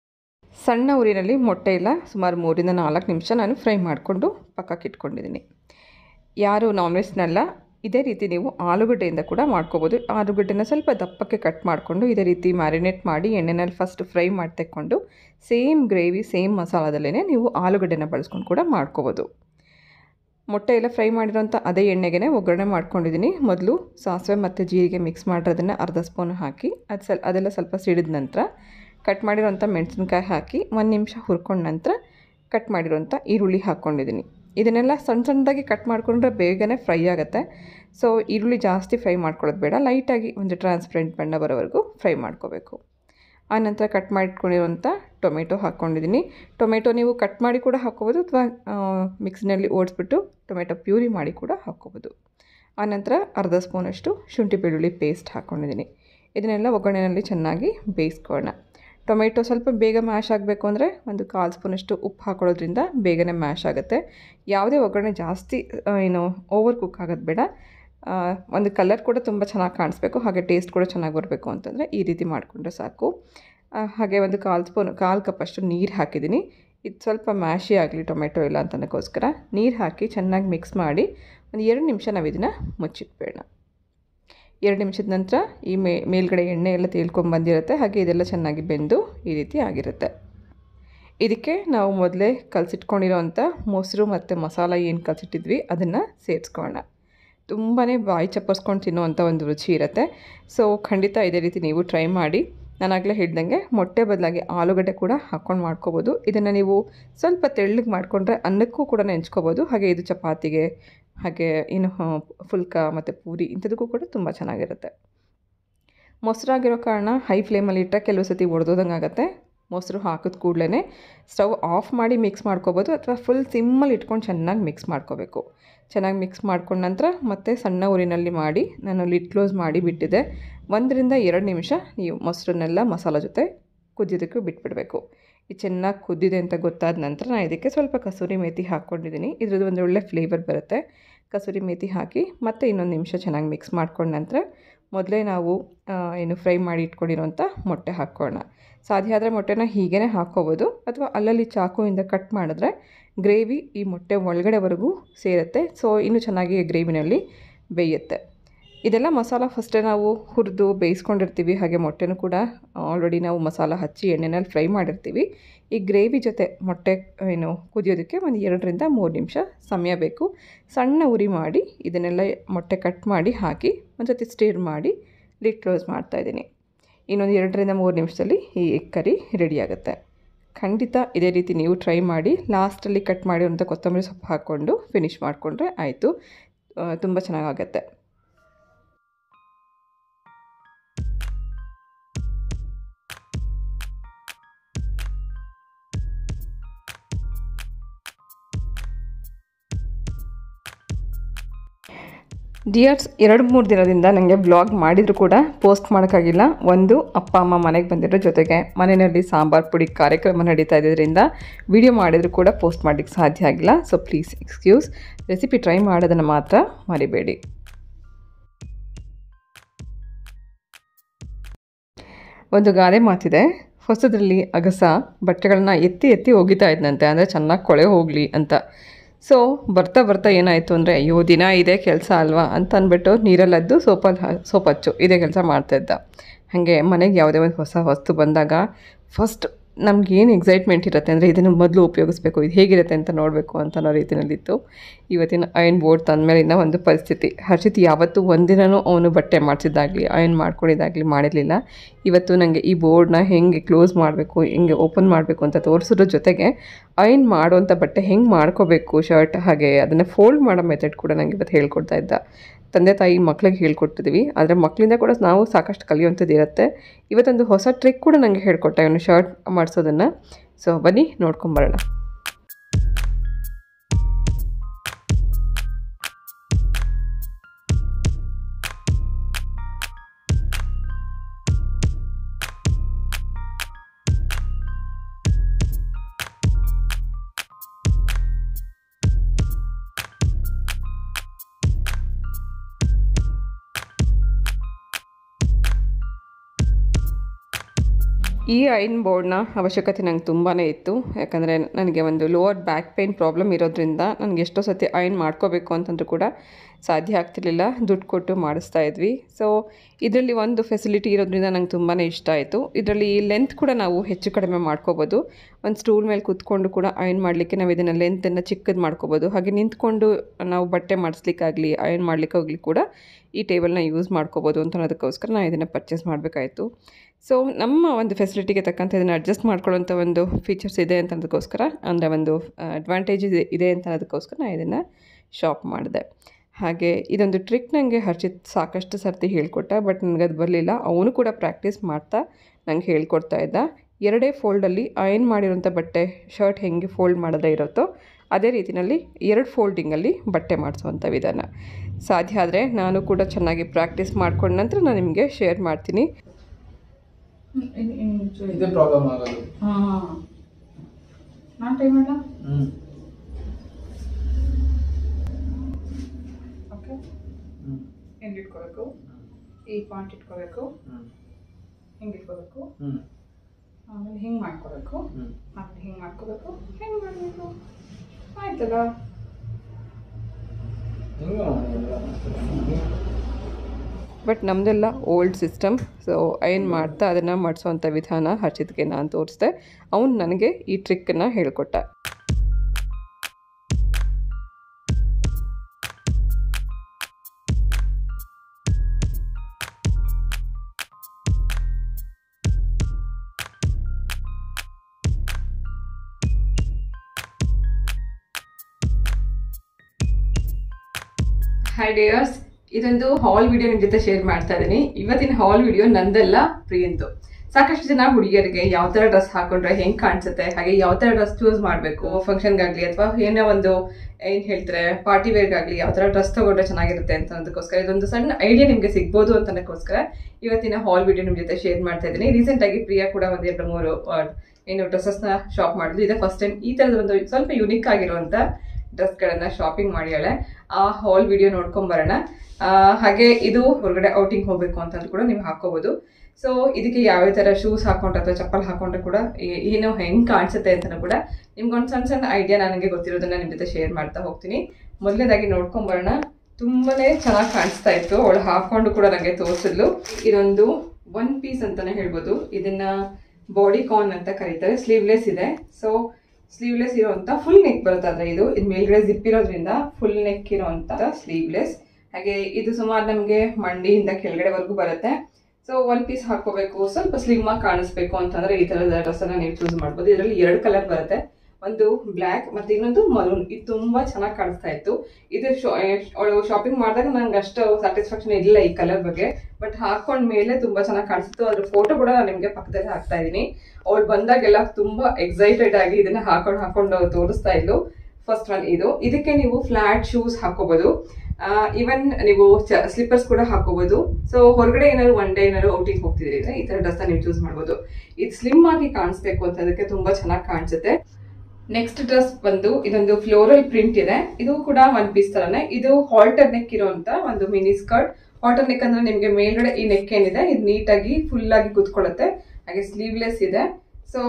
A: ಸಣ್ಣ ಉರಿನಲ್ಲಿ ಮೊಟ್ಟೆ ಇಲ್ಲ ಸುಮಾರು ಮೂರಿಂದ ನಾಲ್ಕು ನಿಮಿಷ ನಾನು ಫ್ರೈ ಮಾಡಿಕೊಂಡು ಪಕ್ಕಕ್ಕೆ ಇಟ್ಕೊಂಡಿದ್ದೀನಿ ಯಾರು ನಾನ್ ವೆಜ್ನಲ್ಲ ಇದೇ ರೀತಿ ನೀವು ಆಲೂಗಡ್ಡೆಯಿಂದ ಕೂಡ ಮಾಡ್ಕೋಬೋದು ಆಲೂಗಡ್ಡೆನ ಸ್ವಲ್ಪ ದಪ್ಪಕ್ಕೆ ಕಟ್ ಮಾಡಿಕೊಂಡು ಇದೇ ರೀತಿ ಮ್ಯಾರಿನೇಟ್ ಮಾಡಿ ಎಣ್ಣೆನಲ್ಲಿ ಫಸ್ಟ್ ಫ್ರೈ ಮಾಡಿ ತೆಕ್ಕೊಂಡು ಸೇಮ್ ಗ್ರೇವಿ ಸೇಮ್ ಮಸಾಲದಲ್ಲೇ ನೀವು ಆಲೂಗಡ್ಡೆನ ಬಳಸ್ಕೊಂಡು ಕೂಡ ಮಾಡ್ಕೋಬೋದು ಮೊಟ್ಟೆ ಎಲ್ಲ ಫ್ರೈ ಮಾಡಿರೋಂಥ ಅದೇ ಎಣ್ಣೆಗೆ ಒಗ್ಗರಣೆ ಮಾಡ್ಕೊಂಡಿದ್ದೀನಿ ಮೊದಲು ಸಾಸಿವೆ ಮತ್ತು ಜೀರಿಗೆ ಮಿಕ್ಸ್ ಮಾಡಿರೋದನ್ನು ಅರ್ಧ ಸ್ಪೂನ್ ಹಾಕಿ ಅದು ಸ್ವಲ್ ಅದೆಲ್ಲ ಸ್ವಲ್ಪ ಸಿಡಿದ ನಂತರ ಕಟ್ ಮಾಡಿರೋಂಥ ಮೆಣಸಿನ್ಕಾಯಿ ಹಾಕಿ ಒಂದು ನಿಮಿಷ ಹುರ್ಕೊಂಡ ನಂತರ ಕಟ್ ಮಾಡಿರೋಂಥ ಈರುಳ್ಳಿ ಹಾಕ್ಕೊಂಡಿದ್ದೀನಿ ಇದನ್ನೆಲ್ಲ ಸಣ್ಣ ಸಣ್ಣದಾಗಿ ಕಟ್ ಮಾಡಿಕೊಂಡ್ರೆ ಬೇಗನೆ ಫ್ರೈ ಆಗುತ್ತೆ ಸೊ ಈರುಳ್ಳಿ ಜಾಸ್ತಿ ಫ್ರೈ ಮಾಡ್ಕೊಳ್ಳೋದು ಬೇಡ ಲೈಟಾಗಿ ಒಂದು ಟ್ರಾನ್ಸ್ಪರೆಂಟ್ ಬಣ್ಣ ಬರೋವರೆಗೂ ಫ್ರೈ ಮಾಡ್ಕೋಬೇಕು ಆನಂತರ ಕಟ್ ಮಾಡಿಟ್ಕೊಂಡಿರುವಂಥ ಟೊಮೆಟೊ ಹಾಕ್ಕೊಂಡಿದ್ದೀನಿ ಟೊಮೆಟೊ ನೀವು ಕಟ್ ಮಾಡಿ ಕೂಡ ಹಾಕ್ಕೋಬೋದು ಅಥವಾ ಮಿಕ್ಸಿನಲ್ಲಿ ಓಡಿಸ್ಬಿಟ್ಟು ಟೊಮೆಟೊ ಪ್ಯೂರಿ ಮಾಡಿ ಕೂಡ ಹಾಕ್ಕೋಬೋದು ಆನಂತರ ಅರ್ಧ ಸ್ಪೂನಷ್ಟು ಶುಂಠಿ ಬೆಳ್ಳುಳ್ಳಿ ಪೇಸ್ಟ್ ಹಾಕ್ಕೊಂಡಿದ್ದೀನಿ ಇದನ್ನೆಲ್ಲ ಒಗ್ಗರಣೆಯಲ್ಲಿ ಚೆನ್ನಾಗಿ ಬೇಯಿಸ್ಕೊಳ್ಳೋಣ ಟೊಮೆಟೊ ಸ್ವಲ್ಪ ಬೇಗ ಮ್ಯಾಶ್ ಆಗಬೇಕು ಅಂದರೆ ಒಂದು ಕಾಲು ಸ್ಪೂನಷ್ಟು ಉಪ್ಪು ಹಾಕೊಳ್ಳೋದ್ರಿಂದ ಬೇಗನೆ ಮ್ಯಾಶ್ ಆಗುತ್ತೆ ಯಾವುದೇ ಒಗ್ಗರಣೆ ಜಾಸ್ತಿ ಆ, ಏನು ಓವರ್ ಕುಕ್ ಆಗೋದು ಬೇಡ ಆ, ಒಂದು ಕಲರ್ ಕೂಡ ತುಂಬ ಚೆನ್ನಾಗಿ ಕಾಣಿಸ್ಬೇಕು ಹಾಗೆ ಟೇಸ್ಟ್ ಕೂಡ ಚೆನ್ನಾಗಿ ಬರಬೇಕು ಅಂತಂದರೆ ಈ ರೀತಿ ಮಾಡಿಕೊಂಡ್ರೆ ಸಾಕು ಆ, ಹಾಗೆ ಒಂದು ಕಾಲು ಸ್ಪೂನ್ ಕಾಲು ಕಪ್ಪಷ್ಟು ನೀರು ಹಾಕಿದ್ದೀನಿ ಇದು ಸ್ವಲ್ಪ ಮ್ಯಾಶಿ ಆಗಲಿ ಟೊಮೆಟೊ ಇಲ್ಲ ಅಂತನಕ್ಕೋಸ್ಕರ ನೀರು ಹಾಕಿ ಚೆನ್ನಾಗಿ ಮಿಕ್ಸ್ ಮಾಡಿ ಒಂದು ಎರಡು ನಿಮಿಷ ನಾವು ಇದನ್ನು ಮುಚ್ಚಿಟ್ಬೇಡ ಎರಡು ನಿಮಿಷದ ನಂತರ ಈ ಮೇ ಮೇಲ್ಗಡೆ ಎಣ್ಣೆ ಎಲ್ಲ ತೇಲ್ಕೊಂಡು ಬಂದಿರುತ್ತೆ ಹಾಗೆ ಇದೆಲ್ಲ ಚೆನ್ನಾಗಿ ಬೆಂದು ಈ ರೀತಿ ಆಗಿರುತ್ತೆ ಇದಕ್ಕೆ ನಾವು ಮೊದಲೇ ಕಲಸಿಟ್ಕೊಂಡಿರೋಂಥ ಮೊಸರು ಮತ್ತು ಮಸಾಲ ಏನು ಕಲಸಿಟ್ಟಿದ್ವಿ ಅದನ್ನು ಸೇರಿಸ್ಕೊಳ್ಳೋಣ ತುಂಬಾ ಬಾಯಿ ಚಪ್ಪರ್ಸ್ಕೊಂಡು ತಿನ್ನುವಂಥ ಒಂದು ರುಚಿ ಇರುತ್ತೆ ಸೊ ಖಂಡಿತ ಇದೇ ರೀತಿ ನೀವು ಟ್ರೈ ಮಾಡಿ ನಾನಾಗಲೇ ಹೇಳ್ದಂಗೆ ಮೊಟ್ಟೆ ಬದಲಾಗಿ ಆಲೂಗಡ್ಡೆ ಕೂಡ ಹಾಕ್ಕೊಂಡು ಮಾಡ್ಕೋಬೋದು ಇದನ್ನು ನೀವು ಸ್ವಲ್ಪ ತೆಳ್ಳಗೆ ಮಾಡಿಕೊಂಡ್ರೆ ಅನ್ನಕ್ಕೂ ಕೂಡ ನೆಂಚ್ಕೋಬೋದು ಹಾಗೆ ಇದು ಚಪಾತಿಗೆ ಹಾಗೆ ಇನ್ನು ಫುಲ್ಕ ಮತ್ತು ಪೂರಿ ಇಂಥದಕ್ಕೂ ಕೂಡ ತುಂಬ ಚೆನ್ನಾಗಿರುತ್ತೆ ಮೊಸರಾಗಿರೋ ಕಾರಣ ಹೈ ಫ್ಲೇಮಲ್ಲಿ ಇಟ್ಟರೆ ಕೆಲವು ಸತಿ ಒಡೆದೋದಂಗೆ ಆಗುತ್ತೆ ಮೊಸರು ಹಾಕಿದ ಕೂಡಲೇ ಸ್ಟವ್ ಆಫ್ ಮಾಡಿ ಮಿಕ್ಸ್ ಮಾಡ್ಕೋಬೋದು ಅಥವಾ ಫುಲ್ ಸಿಮ್ಮಲ್ಲಿ ಇಟ್ಕೊಂಡು ಚೆನ್ನಾಗಿ ಮಿಕ್ಸ್ ಮಾಡ್ಕೋಬೇಕು ಚೆನ್ನಾಗಿ ಮಿಕ್ಸ್ ಮಾಡ್ಕೊಂಡ ನಂತರ ಮತ್ತೆ ಸಣ್ಣ ಊರಿನಲ್ಲಿ ಮಾಡಿ ನಾನು ಲಿಡ್ ಕ್ಲೋಸ್ ಮಾಡಿ ಬಿಟ್ಟಿದ್ದೆ ಒಂದರಿಂದ ಎರಡು ನಿಮಿಷ ನೀವು ಮೊಸರನ್ನೆಲ್ಲ ಮಸಾಲ ಜೊತೆ ಕುದಿಯೋದಕ್ಕೆ ಬಿಟ್ಬಿಡಬೇಕು ಇದು ಚೆನ್ನಾಗಿ ಕುದ್ದಿದೆ ಅಂತ ಗೊತ್ತಾದ ನಂತರ ನಾನು ಇದಕ್ಕೆ ಸ್ವಲ್ಪ ಕಸೂರಿ ಮೇಥಿ ಹಾಕ್ಕೊಂಡಿದ್ದೀನಿ ಇದ್ರದ್ದು ಒಂದು ಒಳ್ಳೆ ಫ್ಲೇವರ್ ಬರುತ್ತೆ ಕಸೂರಿ ಮೇಥಿ ಹಾಕಿ ಮತ್ತೆ ಇನ್ನೊಂದು ನಿಮಿಷ ಚೆನ್ನಾಗಿ ಮಿಕ್ಸ್ ಮಾಡ್ಕೊಂಡ ನಂತರ ಮೊದಲೇ ನಾವು ಆ, ಏನು ಫ್ರೈ ಮಾಡಿ ಇಟ್ಕೊಂಡಿರೋಂಥ ಮೊಟ್ಟೆ ಹಾಕ್ಕೊಳ್ಳೋಣ ಸಾಧ್ಯ ಆದರೆ ಮೊಟ್ಟೆನ ಹೀಗೇ ಹಾಕ್ಕೋಬೋದು ಅಥವಾ ಅಲ್ಲಲ್ಲಿ ಚಾಕುವಿಂದ ಕಟ್ ಮಾಡಿದ್ರೆ ಗ್ರೇವಿ ಈ ಮೊಟ್ಟೆ ಒಳಗಡೆವರೆಗೂ ಸೇರುತ್ತೆ ಸೊ ಇನ್ನೂ ಚೆನ್ನಾಗಿ ಗ್ರೇವಿನಲ್ಲಿ ಬೇಯುತ್ತೆ ಇದೆಲ್ಲ ಮಸಾಲ ಫಸ್ಟೇ ನಾವು ಹುರಿದು ಬೇಯಿಸ್ಕೊಂಡಿರ್ತೀವಿ ಹಾಗೆ ಮೊಟ್ಟೆನೂ ಕೂಡ ಆಲ್ರೆಡಿ ನಾವು ಮಸಾಲ ಹಚ್ಚಿ ಎಣ್ಣೆನಲ್ಲಿ ಫ್ರೈ ಮಾಡಿರ್ತೀವಿ ಈ ಗ್ರೇವಿ ಜೊತೆ ಮೊಟ್ಟೆ ಏನು ಕುದಿಯೋದಕ್ಕೆ ಒಂದು ಎರಡರಿಂದ ಮೂರು ನಿಮಿಷ ಸಮಯ ಬೇಕು ಸಣ್ಣ ಉರಿ ಮಾಡಿ ಇದನ್ನೆಲ್ಲ ಮೊಟ್ಟೆ ಕಟ್ ಮಾಡಿ ಹಾಕಿ ಒಂದು ಸತಿ ಸ್ಟೀರ್ ಮಾಡಿ ಲಿಡ್ ಕ್ಲೋಸ್ ಮಾಡ್ತಾಯಿದ್ದೀನಿ ಇನ್ನೊಂದು ಎರಡರಿಂದ ಮೂರು ನಿಮಿಷದಲ್ಲಿ ಈ ಎಗ್ ಕರಿ ರೆಡಿ ಆಗುತ್ತೆ ಖಂಡಿತ ಇದೇ ರೀತಿ ನೀವು ಟ್ರೈ ಮಾಡಿ ಲಾಸ್ಟಲ್ಲಿ ಕಟ್ ಮಾಡಿರುವಂಥ ಕೊತ್ತಂಬರಿ ಸೊಪ್ಪು ಹಾಕ್ಕೊಂಡು ಫಿನಿಷ್ ಮಾಡಿಕೊಂಡ್ರೆ ಆಯಿತು ತುಂಬ ಚೆನ್ನಾಗಾಗತ್ತೆ ಡಿಯರ್ಸ್ ಎರಡು ಮೂರು ದಿನದಿಂದ ನನಗೆ ಬ್ಲಾಗ್ ಮಾಡಿದರೂ ಕೂಡ ಪೋಸ್ಟ್ ಮಾಡೋಕ್ಕಾಗಿಲ್ಲ ಒಂದು ಅಪ್ಪ ಅಮ್ಮ ಮನೆಗೆ ಬಂದಿರೋ ಜೊತೆಗೆ ಮನೆಯಲ್ಲಿ ಸಾಂಬಾರು ಪುಡಿ ಕಾರ್ಯಕ್ರಮ ನಡೀತಾ ಇದ್ದರಿಂದ ವಿಡಿಯೋ ಮಾಡಿದರೂ ಕೂಡ ಪೋಸ್ಟ್ ಮಾಡಲಿಕ್ಕೆ ಸಾಧ್ಯ ಆಗಿಲ್ಲ so please excuse recipe try ಮಾಡೋದನ್ನು ಮಾತ್ರ ಮರಿಬೇಡಿ ಒಂದು ಗಾದೆ ಮಾತಿದೆ ಹೊಸದ್ರಲ್ಲಿ ಅಗಸ ಬಟ್ಟೆಗಳನ್ನ ಎತ್ತಿ ಎತ್ತಿ ಒಗಿತಾ ಇದ್ದಂತೆ ಅಂದರೆ ಚೆನ್ನಾಗಿ ಕೊಳೆ ಹೋಗಲಿ ಅಂತ ಸೊ ಬರ್ತಾ ಬರ್ತಾ ಏನಾಯಿತು ಅಂದರೆ ಅಯ್ಯೋ ದಿನ ಇದೇ ಕೆಲಸ ಅಲ್ವಾ ಅಂತ ಅಂದ್ಬಿಟ್ಟು ನೀರಲ್ಲದ್ದು ಸೋಪಲ್ಲಿ ಹ ಸೋಪ್ ಹಚ್ಚು ಇದೇ ಕೆಲಸ ಮಾಡ್ತಾಯಿದ್ದ ಹಾಗೆ ಮನೆಗೆ ಯಾವುದೇ ಒಂದು ಹೊಸ ವಸ್ತು ಬಂದಾಗ ಫಸ್ಟ್ ನಮ್ಗೆ ಏನು ಎಕ್ಸೈಟ್ಮೆಂಟ್ ಇರುತ್ತೆ ಅಂದರೆ ಇದನ್ನು ಮೊದಲು ಉಪಯೋಗಿಸ್ಬೇಕು ಇದು ಹೇಗಿರುತ್ತೆ ಅಂತ ನೋಡಬೇಕು ಅಂತ ಅನ್ನೋ ರೀತಿಯಲ್ಲಿತ್ತು ಇವತ್ತಿನ ಅಯನ್ ಬೋರ್ಡ್ ತಂದಮೇಲಿನ ಒಂದು ಪರಿಸ್ಥಿತಿ ಹರ್ಷಿತ್ ಯಾವತ್ತೂ ಒಂದಿನನೂ ಅವನು ಬಟ್ಟೆ ಮಾಡಿಸಿದ್ದಾಗಲಿ ಅಯನ್ ಮಾಡ್ಕೊಂಡಿದ್ದಾಗಲಿ ಮಾಡಿರಲಿಲ್ಲ ಇವತ್ತು ನನಗೆ ಈ ಬೋರ್ಡ್ನ ಹೆಂಗೆ ಕ್ಲೋಸ್ ಮಾಡಬೇಕು ಹೆಂಗೆ ಓಪನ್ ಮಾಡಬೇಕು ಅಂತ ತೋರಿಸೋದ್ರ ಜೊತೆಗೆ ಅಯನ್ ಮಾಡೋವಂಥ ಬಟ್ಟೆ ಹೆಂಗೆ ಮಾಡ್ಕೋಬೇಕು ಶರ್ಟ್ ಹಾಗೆ ಅದನ್ನು ಫೋಲ್ಡ್ ಮಾಡೋ ಮೆಥಡ್ ಕೂಡ ನನಗೆ ಇವತ್ತು ಹೇಳ್ಕೊಡ್ತಾ ಇದ್ದ ತಂದೆ ತಾಯಿ ಮಕ್ಳಿಗೆ ಹೇಳ್ಕೊಟ್ಟಿದ್ವಿ ಆದರೆ ಮಕ್ಕಳಿಂದ ಕೂಡ ನಾವು ಸಾಕಷ್ಟು ಕಲಿಯುವಂಥದ್ದು ಇರುತ್ತೆ ಇವತ್ತೊಂದು ಹೊಸ ಟ್ರಿಕ್ ಕೂಡ ನನಗೆ ಹೇಳ್ಕೊಟ್ಟ ಇವನು ಶರ್ಟ್ ಮಾಡಿಸೋದನ್ನು ಸೊ ಬನ್ನಿ ನೋಡ್ಕೊಂಬರೋಣ ಈ ಐರನ್ ಬೋರ್ಡ್ನ ಅವಶ್ಯಕತೆ ನಂಗೆ ತುಂಬಾ ಇತ್ತು ಯಾಕಂದರೆ ನನಗೆ ಒಂದು ಲೋವರ್ ಬ್ಯಾಕ್ ಪೇಯ್ನ್ ಪ್ರಾಬ್ಲಮ್ ಇರೋದ್ರಿಂದ ನನಗೆ ಎಷ್ಟೋ ಸತಿ ಐರನ್ ಮಾಡ್ಕೋಬೇಕು ಅಂತಂದ್ರೂ ಕೂಡ ಸಾಧ್ಯ ಆಗ್ತಿರ್ಲಿಲ್ಲ ದುಡ್ಡು ಕೊಟ್ಟು ಮಾಡಿಸ್ತಾ ಇದ್ವಿ ಸೊ ಇದರಲ್ಲಿ ಒಂದು ಫೆಸಿಲಿಟಿ ಇರೋದ್ರಿಂದ ನಂಗೆ ತುಂಬಾ ಇಷ್ಟ ಆಯಿತು ಇದರಲ್ಲಿ ಲೆಂತ್ ಕೂಡ ನಾವು ಹೆಚ್ಚು ಕಡಿಮೆ ಮಾಡ್ಕೋಬೋದು ಒಂದು ಸ್ಟೂಲ್ ಮೇಲೆ ಕೂತ್ಕೊಂಡು ಕೂಡ ಅಯನ್ ಮಾಡಲಿಕ್ಕೆ ನಾವು ಇದನ್ನು ಲೆಂತನ್ನು ಚಿಕ್ಕದು ಮಾಡ್ಕೋಬೋದು ಹಾಗೆ ನಿಂತ್ಕೊಂಡು ನಾವು ಬಟ್ಟೆ ಮಾಡಿಸ್ಲಿಕ್ಕಾಗಲಿ ಅಯನ್ ಮಾಡಲಿಕ್ಕಾಗಲಿ ಕೂಡ ಈ ಟೇಬಲ್ನ ಯೂಸ್ ಮಾಡ್ಕೋಬೋದು ಅಂತ ಅನ್ನೋದಕ್ಕೋಸ್ಕರ ನಾನು ಇದನ್ನು ಪರ್ಚೇಸ್ ಮಾಡಬೇಕಾಯಿತು ಸೊ ನಮ್ಮ ಒಂದು ಫೆಸಿಲಿಟಿಗೆ ತಕ್ಕಂತೆ ಇದನ್ನು ಅಡ್ಜಸ್ಟ್ ಮಾಡ್ಕೊಳ್ಳೋಂಥ ಒಂದು ಫೀಚರ್ಸ್ ಇದೆ ಅಂತ ಅನ್ನೋದಕ್ಕೋಸ್ಕರ ಅಂದರೆ ಒಂದು ಅಡ್ವಾಂಟೇಜ್ ಇದೆ ಇದೆ ಅಂತ ಅನ್ನೋದಕ್ಕೋಸ್ಕರ ನಾನು ಇದನ್ನು ಶಾಪ್ ಮಾಡಿದೆ ಹಾಗೆ ಇದೊಂದು ಟ್ರಿಕ್ ನನಗೆ ಹರ್ಷಿತ್ ಸಾಕಷ್ಟು ಸರ್ತಿ ಹೇಳ್ಕೊಟ್ಟ ಬಟ್ ನನಗೆ ಅದು ಬರಲಿಲ್ಲ ಅವನು ಕೂಡ ಪ್ರಾಕ್ಟೀಸ್ ಮಾಡ್ತಾ ನಂಗೆ ಹೇಳ್ಕೊಡ್ತಾ ಇದ್ದ ಎರಡೇ ಫೋಲ್ಡಲ್ಲಿ ಅಯನ್ ಮಾಡಿರೋಂಥ ಬಟ್ಟೆ ಶರ್ಟ್ ಹೆಂಗೆ ಫೋಲ್ಡ್ ಮಾಡೋದೇ ಇರುತ್ತೋ ಅದೇ ರೀತಿಯಲ್ಲಿ ಎರಡು ಫೋಲ್ಡಿಂಗಲ್ಲಿ ಬಟ್ಟೆ ಮಾಡಿಸೋವಂಥ ವಿಧಾನ ಸಾಧ್ಯ ಆದರೆ ನಾನು ಕೂಡ ಚೆನ್ನಾಗಿ ಪ್ರಾಕ್ಟೀಸ್ ಮಾಡ್ಕೊಂಡ ನಂತರ ನಾನು ನಿಮಗೆ ಶೇರ್ ಮಾಡ್ತೀನಿ
B: ಇದೇ ಪ್ರಾಬ್ಲಮ್ ಆಗೋದು
A: ಹಾಂ ನಾನು ಟ್ರೈ ಮಾಡಲ
B: ಹ್ಮ್
A: ಓಕೆ
B: ಹ್ಮ್
A: ಹಿಂಗೆ ಇಟ್ಕೋಬೇಕು ಈ ಪಾಯಿಂಟ್ ಇಟ್ಕೋಬೇಕು
B: ಹ್ಮ್
A: ಹಿಂಗೆ ಇಟ್ಕೋಬೇಕು
B: ಹ್ಮ್
A: ಆಮೇಲೆ ಹಿಂಗೆ ಮಾಡ್ಕೋಬೇಕು
B: ಹ್ಮ್
A: ಆಮೇಲೆ ಹಿಂಗೆ ಮಾಡ್ಕೋಬೇಕು ಹೆಂಗೆ ಮಾಡಬೇಕು ಆಯ್ತಲ್ಲ
B: ಹಿಂಗೆ ಮಾಡೋದು.
A: ಬಟ್ ನಮ್ಮದೆಲ್ಲ ಓಲ್ಡ್ ಸಿಸ್ಟಮ್ ಸೊ ಏನು ಮಾಡ್ತಾ ಅದನ್ನು ಮಾಡಿಸೋವಂಥ ವಿಧಾನ ಹರ್ಷಿತ್ಗೆ ನಾನು ತೋರಿಸ್ದೆ ಅವನು ನನಗೆ ಈ ಟ್ರಿಕ್ಕನ್ನು ಹೇಳ್ಕೊಟ್ಟ ಹಾಯ್ ಡೇಯರ್ಸ್ ಇದೊಂದು ಹಾಲ್ ವಿಡಿಯೋ ನಿಮ್ಮ ಜೊತೆ ಶೇರ್ ಮಾಡ್ತಾ ಇದ್ದೀನಿ ಇವತ್ತಿನ ಹಾಲ್ ವಿಡಿಯೋ ನಂದಲ್ಲ ಪ್ರಿಯಂತು ಸಾಕಷ್ಟು ಜನ ಹುಡುಗಿಯರಿಗೆ ಯಾವ ತರ ಡ್ರೆಸ್ ಹಾಕೊಂಡ್ರೆ ಹೆಂಗ್ ಕಾಣಿಸುತ್ತೆ ಹಾಗೆ ಯಾವ ತರ ಡ್ರೆಸ್ ಚೂಸ್ ಮಾಡಬೇಕು ಫಂಕ್ಷನ್ಗಾಗ್ಲಿ ಅಥವಾ ಏನೋ ಒಂದು ಏನ್ ಹೇಳ್ತಾರೆ ಪಾರ್ಟಿ ವೇರ್ಗಾಗ್ಲಿ ಯಾವ ತರ ಡ್ರೆಸ್ ತಗೊಂಡ್ರೆ ಚೆನ್ನಾಗಿರುತ್ತೆ ಅಂತ ಅನ್ನೋದಕ್ಕೋಸ್ಕರ ಇದೊಂದು ಸಣ್ಣ ಐಡಿಯಾ ನಿಮ್ಗೆ ಸಿಗ್ಬೋದು ಅಂತ ಅನ್ನೋಕ್ಕೋಸ್ಕರ ಇವತ್ತಿನ ಹಾಲ್ ವಿಡಿಯೋ ನಿಮ್ ಜೊತೆ ಶೇರ್ ಮಾಡ್ತಾ ಇದ್ದೀನಿ ರೀಸೆಂಟ್ ಆಗಿ ಪ್ರಿಯಾ ಕೂಡ ಒಂದ್ ಎರಡು ಮೂರು ಆ, ಏನು ಡ್ರೆಸ್ಸಸ್ ನ ಶಾಪ್ ಮಾಡಿದ್ಲು ಇದೆ ಫಸ್ಟ್ ಟೈಮ್ ಈ ತರದ ಒಂದು ಸ್ವಲ್ಪ ಯುನಿಕ್ ಆಗಿರುವಂತ ಡ್ರೆಸ್ಗಳನ್ನ ಶಾಪಿಂಗ್ ಮಾಡ್ಯಾಳೆ ಆ ಹಾಲ್ ವಿಡಿಯೋ ನೋಡ್ಕೊಂಡ್ ಬರೋಣ ಆ, ಹಾಗೆ ಇದು ಹೊರಗಡೆ ಔಟಿಂಗ್ ಹೋಗ್ಬೇಕು ಅಂತಂದು ಕೂಡ ನೀವು ಹಾಕೋಬಹುದು ಸೊ ಇದಕ್ಕೆ ಯಾವ ತರ ಶೂಸ್ ಹಾಕೊಂಡ್ರೆ ಅಥವಾ ಚಪ್ಪಲ್ ಹಾಕೊಂಡ್ರೆ ಕೂಡ ಏ- ಏನು ಹೆಂಗ್ ಕಾಣಿಸುತ್ತೆ ಅಂತ ಕೂಡ ನಿಮ್ಗೊಂದು ಸಣ್ಣ ಸಣ್ಣ ಐಡಿಯಾ ನನಗೆ ಗೊತ್ತಿರೋದನ್ನ ನಿಮ್ ಜೊತೆ ಶೇರ್ ಮಾಡ್ತಾ ಹೋಗ್ತೀನಿ ಮೊದಲನೇದಾಗಿ ನೋಡ್ಕೊಂಡ್ ಬರೋಣ ತುಂಬಾನೇ ಚೆನ್ನಾಗಿ ಕಾಣಿಸ್ತಾ ಇತ್ತು ಅವಳು ಹಾಕೊಂಡು ಕೂಡ ನನಗೆ ತೋರಿಸಿದ್ಲು ಇದೊಂದು ಒನ್ ಪೀಸ್ ಅಂತಾನೆ ಹೇಳ್ಬೋದು ಇದನ್ನ ಬಾಡಿ ಕಾನ್ ಅಂತ ಕರೀತಾರೆ ಸ್ಲೀವ್ಲೆಸ್ ಇದೆ ಸೊ ಸ್ಲೀವ್ಲೆಸ್ ಇರೋಂತ ಫುಲ್ ನೆಕ್ ಬರುತ್ತೆ ಆದ್ರೆ ಇದು ಇದು ಮೇಲ್ಗಡೆ ಜಿಪ್ ಇರೋದ್ರಿಂದ ಫುಲ್ ನೆಕ್ ಇರೋಂತ ಸ್ಲೀವ್ಲೆಸ್ ಹಾಗೆ ಇದು ಸುಮಾರು ನಮಗೆ ಮಂಡಿಯಿಂದ ಕೆಳಗಡೆವರೆಗೂ ಬರುತ್ತೆ ಸೊ ಒನ್ ಪೀಸ್ ಹಾಕೋಬೇಕು ಸ್ವಲ್ಪ ಸ್ಲಿಮ್ ಆಗಿ ಕಾಣಿಸ್ಬೇಕು ಅಂತಂದ್ರೆ ಈ ತರದ ಡ್ರೆಸ್ ಅನ್ನ ನೀವು ಚೂಸ್ ಮಾಡ್ಬೋದು ಇದರಲ್ಲಿ ಎರಡು ಕಲರ್ ಬರುತ್ತೆ ಒಂದು ಬ್ಲ್ಯಾಕ್ ಮತ್ತೆ ಇನ್ನೊಂದು ಮರೂನ್ ಇದು ತುಂಬಾ ಚೆನ್ನಾಗಿ ಕಾಣಿಸ್ತಾ ಇತ್ತು ಇದು ಅವಳು ಶಾಪಿಂಗ್ ಮಾಡಿದಾಗ ನಂಗೆ ಅಷ್ಟು ಸ್ಯಾಟಿಸ್ಫ್ಯಾಕ್ಷನ್ ಇಲ್ಲ ಈ ಕಲರ್ ಬಗ್ಗೆ ಬಟ್ ಹಾಕೊಂಡ್ ಮೇಲೆ ತುಂಬಾ ಚೆನ್ನಾಗಿ ಕಾಣಿಸ್ತು ಅದ್ರ ಫೋಟೋ ಕೂಡ ನಾನು ನಿಮ್ಗೆ ಪಕ್ಕದಲ್ಲಿ ಹಾಕ್ತಾ ಇದೀನಿ ಅವಳು ಬಂದಾಗೆಲ್ಲ ತುಂಬಾ ಎಕ್ಸೈಟೆಡ್ ಆಗಿ ಇದನ್ನ ಹಾಕೊಂಡು ಹಾಕೊಂಡು ತೋರಿಸ್ತಾ ಇದ್ಲು ಫಸ್ಟ್ ಒನ್ ಇದು ಇದಕ್ಕೆ ನೀವು ಫ್ಲಾಟ್ ಶೂಸ್ ಹಾಕೋಬಹುದು ಇವನ್ ನೀವು ಸ್ಲಿಪ್ಪರ್ಸ್ ಕೂಡ ಹಾಕೋಬಹುದು ಸೊ ಹೊರಗಡೆ ಏನಾದ್ರು ಒನ್ ಡೇ ಏನಾದ್ರು ಔಟಿಂಗ್ ಹೋಗ್ತಿದ್ರೆ ಈ ತರ ಡ್ರೆಸ್ ನೀವು ಚೂಸ್ ಮಾಡ್ಬೋದು ಇದು ಸ್ಲಿಮ್ ಆಗಿ ಕಾಣಿಸ್ಬೇಕು ಅಂತ ಅದಕ್ಕೆ ತುಂಬಾ ಚೆನ್ನಾಗಿ ಕಾಣಿಸುತ್ತೆ ನೆಕ್ಸ್ಟ್ ಡ್ರೆಸ್ ಬಂದು ಇದೊಂದು ಫ್ಲೋರಲ್ ಪ್ರಿಂಟ್ ಇದೆ ಇದು ಕೂಡ ಒನ್ ಪೀಸ್ ತರನೇ ಇದು ಹಾಲ್ಟರ್ ನೆಕ್ ಇರುವಂತ ಒಂದು ಮಿನಿ ಸ್ಕರ್ಟ್ ಹಾಲ್ಟರ್ ನೆಕ್ ಅಂದ್ರೆ ನಿಮ್ಗೆ ಮೇಲ್ಗಡೆ ಈ ನೆಕ್ ಏನಿದೆ ಇದು ನೀಟಾಗಿ ಫುಲ್ ಆಗಿ ಕೂತ್ಕೊಳ್ಳುತ್ತೆ ಹಾಗೆ ಸ್ಲೀವ್ಲೆಸ್ ಇದೆ ಸೊ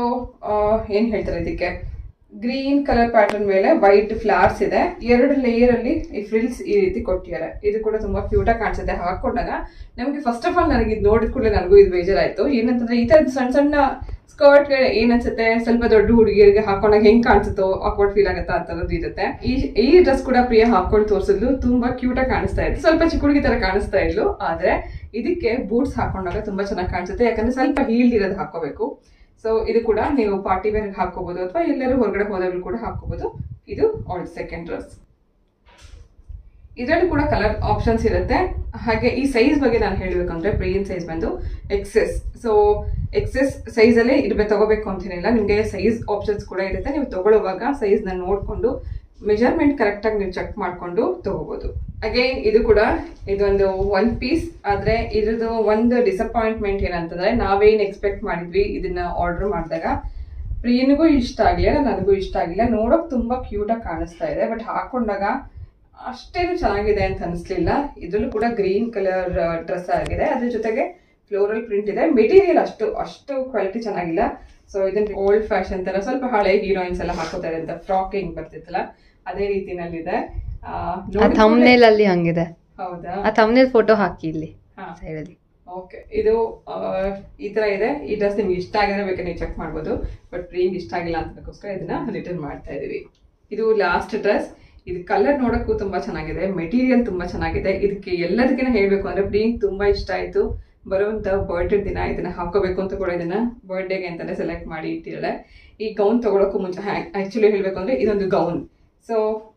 A: ಏನ್ ಹೇಳ್ತಾರೆ ಇದಕ್ಕೆ ಗ್ರೀನ್ ಕಲರ್ ಪ್ಯಾಟರ್ನ್ ಮೇಲೆ ವೈಟ್ ಫ್ಲವರ್ಸ್ ಇದೆ ಎರಡು ಲೇಯರ್ ಅಲ್ಲಿ ಈ ಫ್ರಿಲ್ಸ್ ಈ ರೀತಿ ಕೊಟ್ಟಿದ್ದಾರೆ ಇದು ಕೂಡ ತುಂಬಾ ಕ್ಯೂಟ್ ಆಗಿ ಕಾಣಿಸುತ್ತೆ ಹಾಕೊಂಡಾಗ ನಮಗೆ ಫಸ್ಟ್ ಆಫ್ ಆಲ್ ನನಗೆ ಇದು ನೋಡಿದ ಕೂಡಲೇ ನನಗೂ ಇದು ಬೇಜಾರಾಯ್ತು ಏನಂತಂದ್ರೆ ಈ ತರದ ಸಣ್ಣ ಸಣ್ಣ ಸ್ಕರ್ಟ್ ಏನ್ ಅನ್ಸುತ್ತೆ ಸ್ವಲ್ಪ ದೊಡ್ಡ ಹುಡುಗಿಯರಿಗೆ ಹಾಕೊಂಡಾಗ ಹೆಂಗ್ ಕಾಣಿಸುತ್ತೋ ಅಕ್ವರ್ಡ್ ಫೀಲ್ ಆಗುತ್ತಾ ಅಂತದ್ದು ಇರುತ್ತೆ ಈ ಈ ಡ್ರೆಸ್ ಕೂಡ ಪ್ರಿಯ ಹಾಕೊಂಡು ತೋರಿಸಿದ್ಲು ತುಂಬಾ ಕ್ಯೂಟ್ ಆಗಿ ಕಾಣಿಸ್ತಾ ಇತ್ತು ಸ್ವಲ್ಪ ಚಿಕ್ಕ ಹುಡುಗಿ ತರ ಕಾಣಿಸ್ತಾ ಇದ್ಲು ಆದ್ರೆ ಇದಕ್ಕೆ ಬೂಟ್ಸ್ ಹಾಕೊಂಡಾಗ ತುಂಬಾ ಚೆನ್ನಾಗಿ ಕಾಣಿಸುತ್ತೆ ಯಾಕಂದ್ರೆ ಸ್ವಲ್ಪ ಹೀಲ್ಡ್ ಇರೋದು ಹಾಕೋಬೇಕು ಸೊ ಇದು ಕೂಡ ನೀವು ಪಾರ್ಟಿ ವೇರ್ ಹಾಕೋಬಹುದು ಅಥವಾ ಎಲ್ಲರೂ ಹೊರಗಡೆ ಹೋದಾಗಲೂ ಕೂಡ ಹಾಕೋಬಹುದು ಇದು ಆಲ್ ಸೆಕೆಂಡ್ ಡ್ರೆಸ್ ಇದರಲ್ಲಿ ಕೂಡ ಕಲರ್ ಆಪ್ಷನ್ಸ್ ಇರುತ್ತೆ ಹಾಗೆ ಈ ಸೈಜ್ ಬಗ್ಗೆ ನಾನು ಹೇಳಬೇಕಂದ್ರೆ ಪ್ರಿಯನ್ ಸೈಜ್ ಬಂದು ಎಕ್ಸೆಸ್ ಸೊ ಎಕ್ಸೆಸ್ ಸೈಜ್ ಅಲ್ಲೇ ಇರ್ಬೇಕು ತಗೋಬೇಕು ಅಂತೇನಿಲ್ಲ ನಿಮಗೆ ಸೈಜ್ ಆಪ್ಷನ್ಸ್ ಕೂಡ ಇರುತ್ತೆ ನೀವು ತಗೊಳ್ಳುವಾಗ ಸೈಜ್ ನ ನೋಡ್ಕೊಂಡು ಮೆಜರ್ಮೆಂಟ್ ಕರೆಕ್ಟ್ ಆಗಿ ನೀವು ಚೆಕ್ ಮಾಡ್ಕೊಂಡು ತಗೋಬಹುದು ಅಗೈನ್ ಇದು ಕೂಡ ಇದೊಂದು ಒನ್ ಪೀಸ್ ಆದ್ರೆ ಇದ್ರದ್ದು ಒಂದು ಡಿಸಪಾಯಿಂಟ್ಮೆಂಟ್ ಏನಂತಂದ್ರೆ ನಾವೇನ್ ಎಕ್ಸ್ಪೆಕ್ಟ್ ಮಾಡಿದ್ವಿ ಇದನ್ನ ಆರ್ಡರ್ ಮಾಡಿದಾಗ ಪ್ರಿಯನಿಗೂ ಇಷ್ಟ ಆಗ್ಲಿಲ್ಲ ನನಗೂ ಇಷ್ಟ ಆಗಿಲ್ಲ ನೋಡೋಕ್ ತುಂಬಾ ಕ್ಯೂಟ್ ಆಗಿ ಕಾಣಿಸ್ತಾ ಇದೆ ಬಟ್ ಹಾಕೊಂಡಾಗ ಅಷ್ಟೇನು ಚೆನ್ನಾಗಿದೆ ಅಂತ ಅನಿಸ್ಲಿಲ್ಲ ಇದ್ರಲ್ಲೂ ಕೂಡ ಗ್ರೀನ್ ಕಲರ್ ಡ್ರೆಸ್ ಆಗಿದೆ ಅದ್ರ ಜೊತೆಗೆ ಫ್ಲೋರಲ್ ಪ್ರಿಂಟ್ ಇದೆ ಮೆಟೀರಿಯಲ್ ಅಷ್ಟು ಅಷ್ಟು ಕ್ವಾಲಿಟಿ ಚೆನ್ನಾಗಿಲ್ಲ ಸೊ ಇದನ್ನ ಓಲ್ಡ್ ಫ್ಯಾಷನ್ ತರ ಸ್ವಲ್ಪ ಹಳೆ ಹೀರೋಯಿನ್ಸ್ ಎಲ್ಲ ಹಾಕೋತಾರೆ ಅಂತ ಫ್ರಾಕ್ ಹೆಂಗ್ ಬರ್ತಿತ್ತಲ್ಲ ಅದೇ ರೀತಿನಲ್ಲಿದೆ ಆ,
D: ಆ
A: ನೋಡಿದ್
D: ಥಂಬ್ನೇಲ್
A: ಕೂಡ್ಲೇ-
D: ಅಲ್ಲಿ ಹಂಗಿದೆ
A: ಹೌದಾ
D: ಆ ಥಂಬ್ನೇಲ್ ಫೋಟೋ ಹಾಕಿ ಇಲ್ಲಿ
A: ಹಾ
D: ಸೈಡಲ್ಲಿ
A: ಓಕೆ ಇದು ಆ, ಈ ತರ ಇದೆ ಈ ಡ್ರೆಸ್ ನಿಮ್ಗೆ ಇಷ್ಟ ಆಗಿದ್ರೆ ಬೇಕಾದ್ರೆ ನೀವು ಚೆಕ್ ಮಾಡ್ಬೋದು ಬಟ್ ಪ್ರಿಯಿಂಗ್ ಇಷ್ಟ ಆಗಿಲ್ಲ ಅಂತಕ್ಕೋಸ್ಕರ ಇದನ್ನ ರಿಟರ್ನ್ ಮಾಡ್ತಾ ಇದೀವಿ ಇದು ಲಾಸ್ಟ್ ಡ್ರೆಸ್ ಇದು ಕಲರ್ ನೋಡಕ್ಕೂ ತುಂಬಾ ಚೆನ್ನಾಗಿದೆ ಮೆಟೀರಿಯಲ್ ತುಂಬಾ ಚೆನ್ನಾಗಿದೆ ಇದಕ್ಕೆ ಎಲ್ಲದಕ್ಕಿಂತ ಹೇಳ್ಬೇಕು ಅಂದ್ರೆ ಪ್ರಿಯಿಂಗ್ ತುಂಬಾ ಇಷ್ಟ ಆಯ್ತು ಬರುವಂತ ಬರ್ಡೇ ದಿನ ಇದನ್ನ ಹಾಕೋಬೇಕು ಅಂತ ಕೂಡ ಇದನ್ನ ಬರ್ಡೇಗೆ ಅಂತಾನೆ ಸೆಲೆಕ್ಟ್ ಮಾಡಿ ಇಟ್ಟಿದ್ದಾಳೆ ಈ ಗೌನ್ ತಗೊಳಕ್ಕೂ ಮುಂಚೆ ಆಕ್ಚುಲಿ ಹೇಳ್ಬೇಕು ಅಂದ್ರೆ ಇದೊಂದು ಗೌನ್ ಸೊ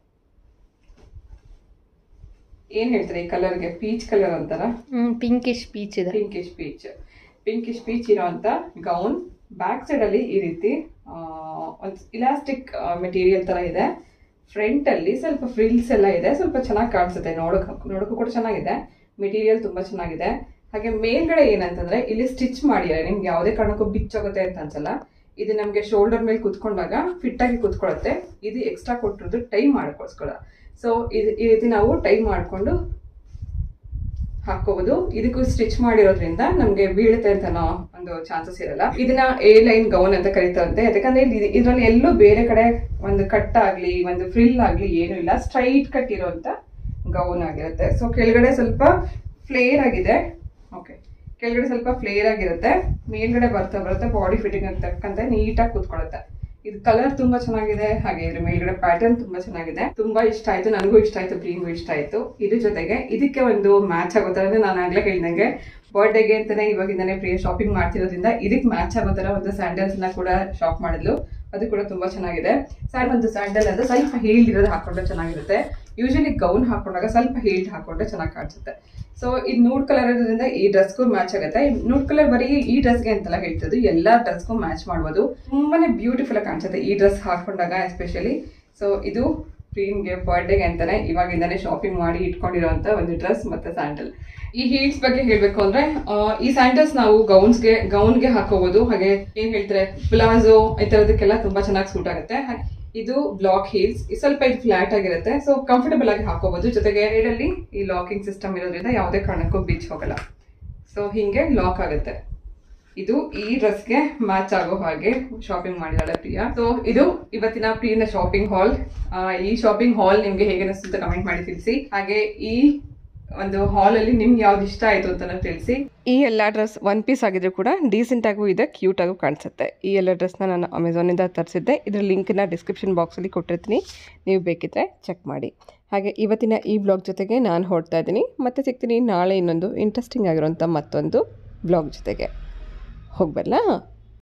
A: ಏನ್ ಹೇಳ್ತಾರೆ ಈ ಕಲರ್ಗೆ ಪೀಚ್ ಕಲರ್ ಅಂತಾರ
D: ಪಿಂಕಿಶ್ ಪೀಚ್ ಇದೆ
A: ಪಿಂಕಿಶ್ ಪೀಚ್ ಪಿಂಕಿಶ್ ಪೀಚ್ ಇರೋಂಥ ಗೌನ್ ಬ್ಯಾಕ್ ಸೈಡ್ ಅಲ್ಲಿ ಈ ರೀತಿ ಆ, ಒಂದು ಇಲಾಸ್ಟಿಕ್ ಮೆಟೀರಿಯಲ್ ತರ ಇದೆ ಫ್ರಂಟ್ ಅಲ್ಲಿ ಸ್ವಲ್ಪ ಫ್ರಿಲ್ಸ್ ಎಲ್ಲ ಇದೆ ಸ್ವಲ್ಪ ಚೆನ್ನಾಗಿ ಕಾಣಿಸುತ್ತೆ ನೋಡಕ್ ನೋಡಕ್ಕೂ ಕೂಡ ಚೆನ್ನಾಗಿದೆ ಮೆಟೀರಿಯಲ್ ತುಂಬಾ ಚೆನ್ನಾಗಿದೆ ಹಾಗೆ ಮೇಲ್ಗಡೆ ಏನಂತಂದ್ರೆ ಇಲ್ಲಿ ಸ್ಟಿಚ್ ಮಾಡಿದ್ದಾರೆ ನಿಮ್ಗೆ ಯಾವುದೇ ಕಾರಣಕ್ಕೂ ಬಿಚ್ಚೋಗುತ್ತೆ ಅಂತ ಅನ್ಸಲ್ಲ ಇದು ನಮ್ಗೆ ಶೋಲ್ಡರ್ ಮೇಲೆ ಕುತ್ಕೊಂಡಾಗ ಫಿಟ್ ಆಗಿ ಕುತ್ಕೊಳ್ಳುತ್ತೆ ಇದು ಎಕ್ಸ್ಟ್ರಾ ಕೊಟ್ಟಿರೋದು ಟೈ ಮಾಡ್ಕೊಳ್ಸ್ಕೊಳ ಸೊ ಇದು ಈ ರೀತಿ ನಾವು ಟೈ ಮಾಡ್ಕೊಂಡು ಹಾಕೋಬಹುದು ಇದಕ್ಕೂ ಸ್ಟಿಚ್ ಮಾಡಿರೋದ್ರಿಂದ ನಮ್ಗೆ ಬೀಳುತ್ತೆ ಅಂತ ಒಂದು ಚಾನ್ಸಸ್ ಇರಲ್ಲ ಇದನ್ನ ಎ ಲೈನ್ ಗೌನ್ ಅಂತ ಕರೀತಾರಂತೆ ಯಾಕಂದ್ರೆ ಇಲ್ಲಿ- ಇದ್ರಲ್ಲಿ ಎಲ್ಲೂ ಬೇರೆ ಕಡೆ ಒಂದು ಕಟ್ ಆಗ್ಲಿ ಒಂದು ಫ್ರಿಲ್ ಆಗ್ಲಿ ಏನು ಇಲ್ಲ ಸ್ಟ್ರೈಟ್ ಕಟ್ ಇರೋಂತ ಗೌನ್ ಆಗಿರುತ್ತೆ ಸೊ ಕೆಳಗಡೆ ಸ್ವಲ್ಪ ಫ್ಲೇರ್ ಆಗಿದೆ ಓಕೆ ಕೆಳಗಡೆ ಸ್ವಲ್ಪ ಫ್ಲೇರ್ ಆಗಿರುತ್ತೆ ಮೇಲ್ಗಡೆ ಬರ್ತಾ ಬರ್ತಾ ಬಾಡಿ ಫಿಟ್ಟಿಂಗ್ ತಕ್ಕಂತೆ ನೀಟಾಗಿ ಕೂತ್ಕೊಳ್ಳುತ್ತೆ ಇದು ಕಲರ್ ತುಂಬಾ ಚೆನ್ನಾಗಿದೆ ಹಾಗೆ ಇದ್ರ ಮೇಲ್ಗಡೆ ಪ್ಯಾಟರ್ನ್ ತುಂಬಾ ಚೆನ್ನಾಗಿದೆ ತುಂಬಾ ಇಷ್ಟ ಆಯ್ತು ನನಗೂ ಇಷ್ಟ ಆಯ್ತು ಪ್ರೀಮು ಇಷ್ಟ ಆಯ್ತು ಇದ್ರ ಜೊತೆಗೆ ಇದಕ್ಕೆ ಒಂದು ಮ್ಯಾಚ್ ಆಗೋ ತರ ನಾನು ಆಗ್ಲೇ ಹೇಳ್ದಂಗೆ ಬರ್ಡೇಗೆ ಅಂತಾನೆ ಇವಾಗಿಂದಾನೆ ಪ್ರಿಯ ಶಾಪಿಂಗ್ ಮಾಡ್ತಿರೋದ್ರಿಂದ ಇದಕ್ಕೆ ಮ್ಯಾಚ್ ಆಗೋ ತರ ಒಂದು ಸ್ಯಾಂಡಲ್ಸ್ ನ ಕೂಡ ಶಾಪ್ ಮಾಡಿದ್ಲು ಅದು ಕೂಡ ತುಂಬಾ ಚೆನ್ನಾಗಿದೆ ಸೈಡ್ ಒಂದು ಸ್ಯಾಂಡಲ್ ಅಂದ್ರೆ ಸ್ವಲ್ಪ ಹೀಲ್ಡ್ ಇರೋದು ಹಾಕೊಂಡ್ರೆ ಚೆನ್ನಾಗಿರುತ್ತೆ ಯೂಶಲಿ ಗೌನ್ ಹಾಕೊಂಡಾಗ ಸ್ವಲ್ಪ ಹೀಲ್ಡ್ ಹಾಕೊಂಡ್ರೆ ಚೆನ್ನಾಗಿ ಕಾಣಿಸುತ್ತೆ ಸೊ ಇದು ನೂಡ್ ಕಲರ್ ಇರೋದ್ರಿಂದ ಈ ಡ್ರೆಸ್ಗೂ ಮ್ಯಾಚ್ ಆಗುತ್ತೆ ನೂಡ್ ಕಲರ್ ಬರೀ ಈ ಡ್ರೆಸ್ಗೆ ಅಂತೆಲ್ಲ ಹೇಳ್ತಿದ್ದು ಎಲ್ಲಾ ಡ್ರೆಸ್ಗೂ ಮ್ಯಾಚ್ ಮಾಡ್ಬೋದು ತುಂಬಾನೇ ಬ್ಯೂಟಿಫುಲ್ ಆಗಿ ಕಾಣಿಸುತ್ತೆ ಈ ಡ್ರೆಸ್ ಹಾಕೊಂಡಾಗ ಎಸ್ಪೆಷಲಿ ಸೊ ಇದು ಪ್ರೀಮ್ಗೆ ಬರ್ಡೇಗೆ ಅಂತಾನೆ ಇವಾಗಿಂದಾನೆ ಶಾಪಿಂಗ್ ಮಾಡಿ ಇಟ್ಕೊಂಡಿರೋಂಥ ಒಂದು ಡ್ರೆಸ್ ಮತ್ತೆ ಸ್ಯಾಂಡಲ್ ಈ ಹೀಲ್ಸ್ ಬಗ್ಗೆ ಹೇಳ್ಬೇಕು ಅಂದ್ರೆ ಆ, ಈ ಸ್ಯಾಂಡಲ್ಸ್ ನಾವು ಗೌನ್ಸ್ಗೆ ಗೌನ್ಗೆ ಹಾಕೋಬಹುದು ಹಾಗೆ ಏನ್ ಹೇಳ್ತಾರೆ ಪ್ಲಾಜೋ ಈ ತರದಕ್ಕೆಲ್ಲ ತುಂಬಾ ಚೆನ್ನಾಗಿ ಸೂಟ್ ಆಗುತ್ತೆ ಹಾಗೆ ಇದು ಬ್ಲಾಕ್ ಹೀಲ್ಸ್ ಸ್ವಲ್ಪ ಇದು ಫ್ಲಾಟ್ ಆಗಿರುತ್ತೆ ಸೊ ಕಂಫರ್ಟಬಲ್ ಆಗಿ ಹಾಕೋಬಹುದು ಜೊತೆಗೆ ಅಲ್ಲಿ ಈ ಲಾಕಿಂಗ್ ಸಿಸ್ಟಮ್ ಇರೋದ್ರಿಂದ ಯಾವುದೇ ಕಾರಣಕ್ಕೂ ಬಿಚ್ ಹೋಗಲ್ಲ ಸೊ ಹಿಂಗೆ ಲಾಕ್ ಆಗುತ್ತೆ ಇದು ಈ ಡ್ರೆಸ್ಗೆ ಮ್ಯಾಚ್ ಆಗೋ ಹಾಗೆ ಶಾಪಿಂಗ್ ಮಾಡಿದಾಳೆ ಪ್ರಿಯಾ ಸೊ ಇದು ಇವತ್ತಿನ ಪ್ರಿಯನ ಶಾಪಿಂಗ್ ಹಾಲ್ ಈ ಶಾಪಿಂಗ್ ಹಾಲ್ ನಿಮ್ಗೆ ಹೇಗೆ ಅನಿಸುತ್ತೆ ಕಮೆಂಟ್ ಮಾಡಿ ತಿಳಿಸಿ ಹಾಗೆ ಈ ಒಂದು ಹಾಲ್ ಅಲ್ಲಿ ನಿಮ್ಗೆ ಯಾವ್ದು ಇಷ್ಟ ಆಯ್ತು ಅಂತ ತಿಳಿಸಿ ಈ ಎಲ್ಲ ಡ್ರೆಸ್ ಒನ್ ಪೀಸ್ ಆಗಿದ್ರು ಕೂಡ ಡೀಸೆಂಟ್ ಆಗೂ ಇದೆ ಕ್ಯೂಟ್ ಆಗೂ ಕಾಣಿಸುತ್ತೆ ಈ ಎಲ್ಲ ಡ್ರೆಸ್ನ ನಾನು ಅಮೆಝಾನಿಂದ ತರಿಸಿದ್ದೆ ಇದ್ರ ಲಿಂಕ್ನ ಡಿಸ್ಕ್ರಿಪ್ಷನ್ ಬಾಕ್ಸಲ್ಲಿ ಕೊಟ್ಟಿರ್ತೀನಿ ನೀವು ಬೇಕಿದ್ರೆ ಚೆಕ್ ಮಾಡಿ ಹಾಗೆ ಇವತ್ತಿನ ಈ ಬ್ಲಾಗ್ ಜೊತೆಗೆ ನಾನು ಹೊರಡ್ತಾ ಇದ್ದೀನಿ ಮತ್ತೆ ಸಿಗ್ತೀನಿ ನಾಳೆ ಇನ್ನೊಂದು ಇಂಟ್ರೆಸ್ಟಿಂಗ್ ಆಗಿರೋಂಥ ಮತ್ತೊಂದು ಬ್ಲಾಗ್ ಜೊತೆಗೆ ಹೋಗ್ಬಲ್ಲ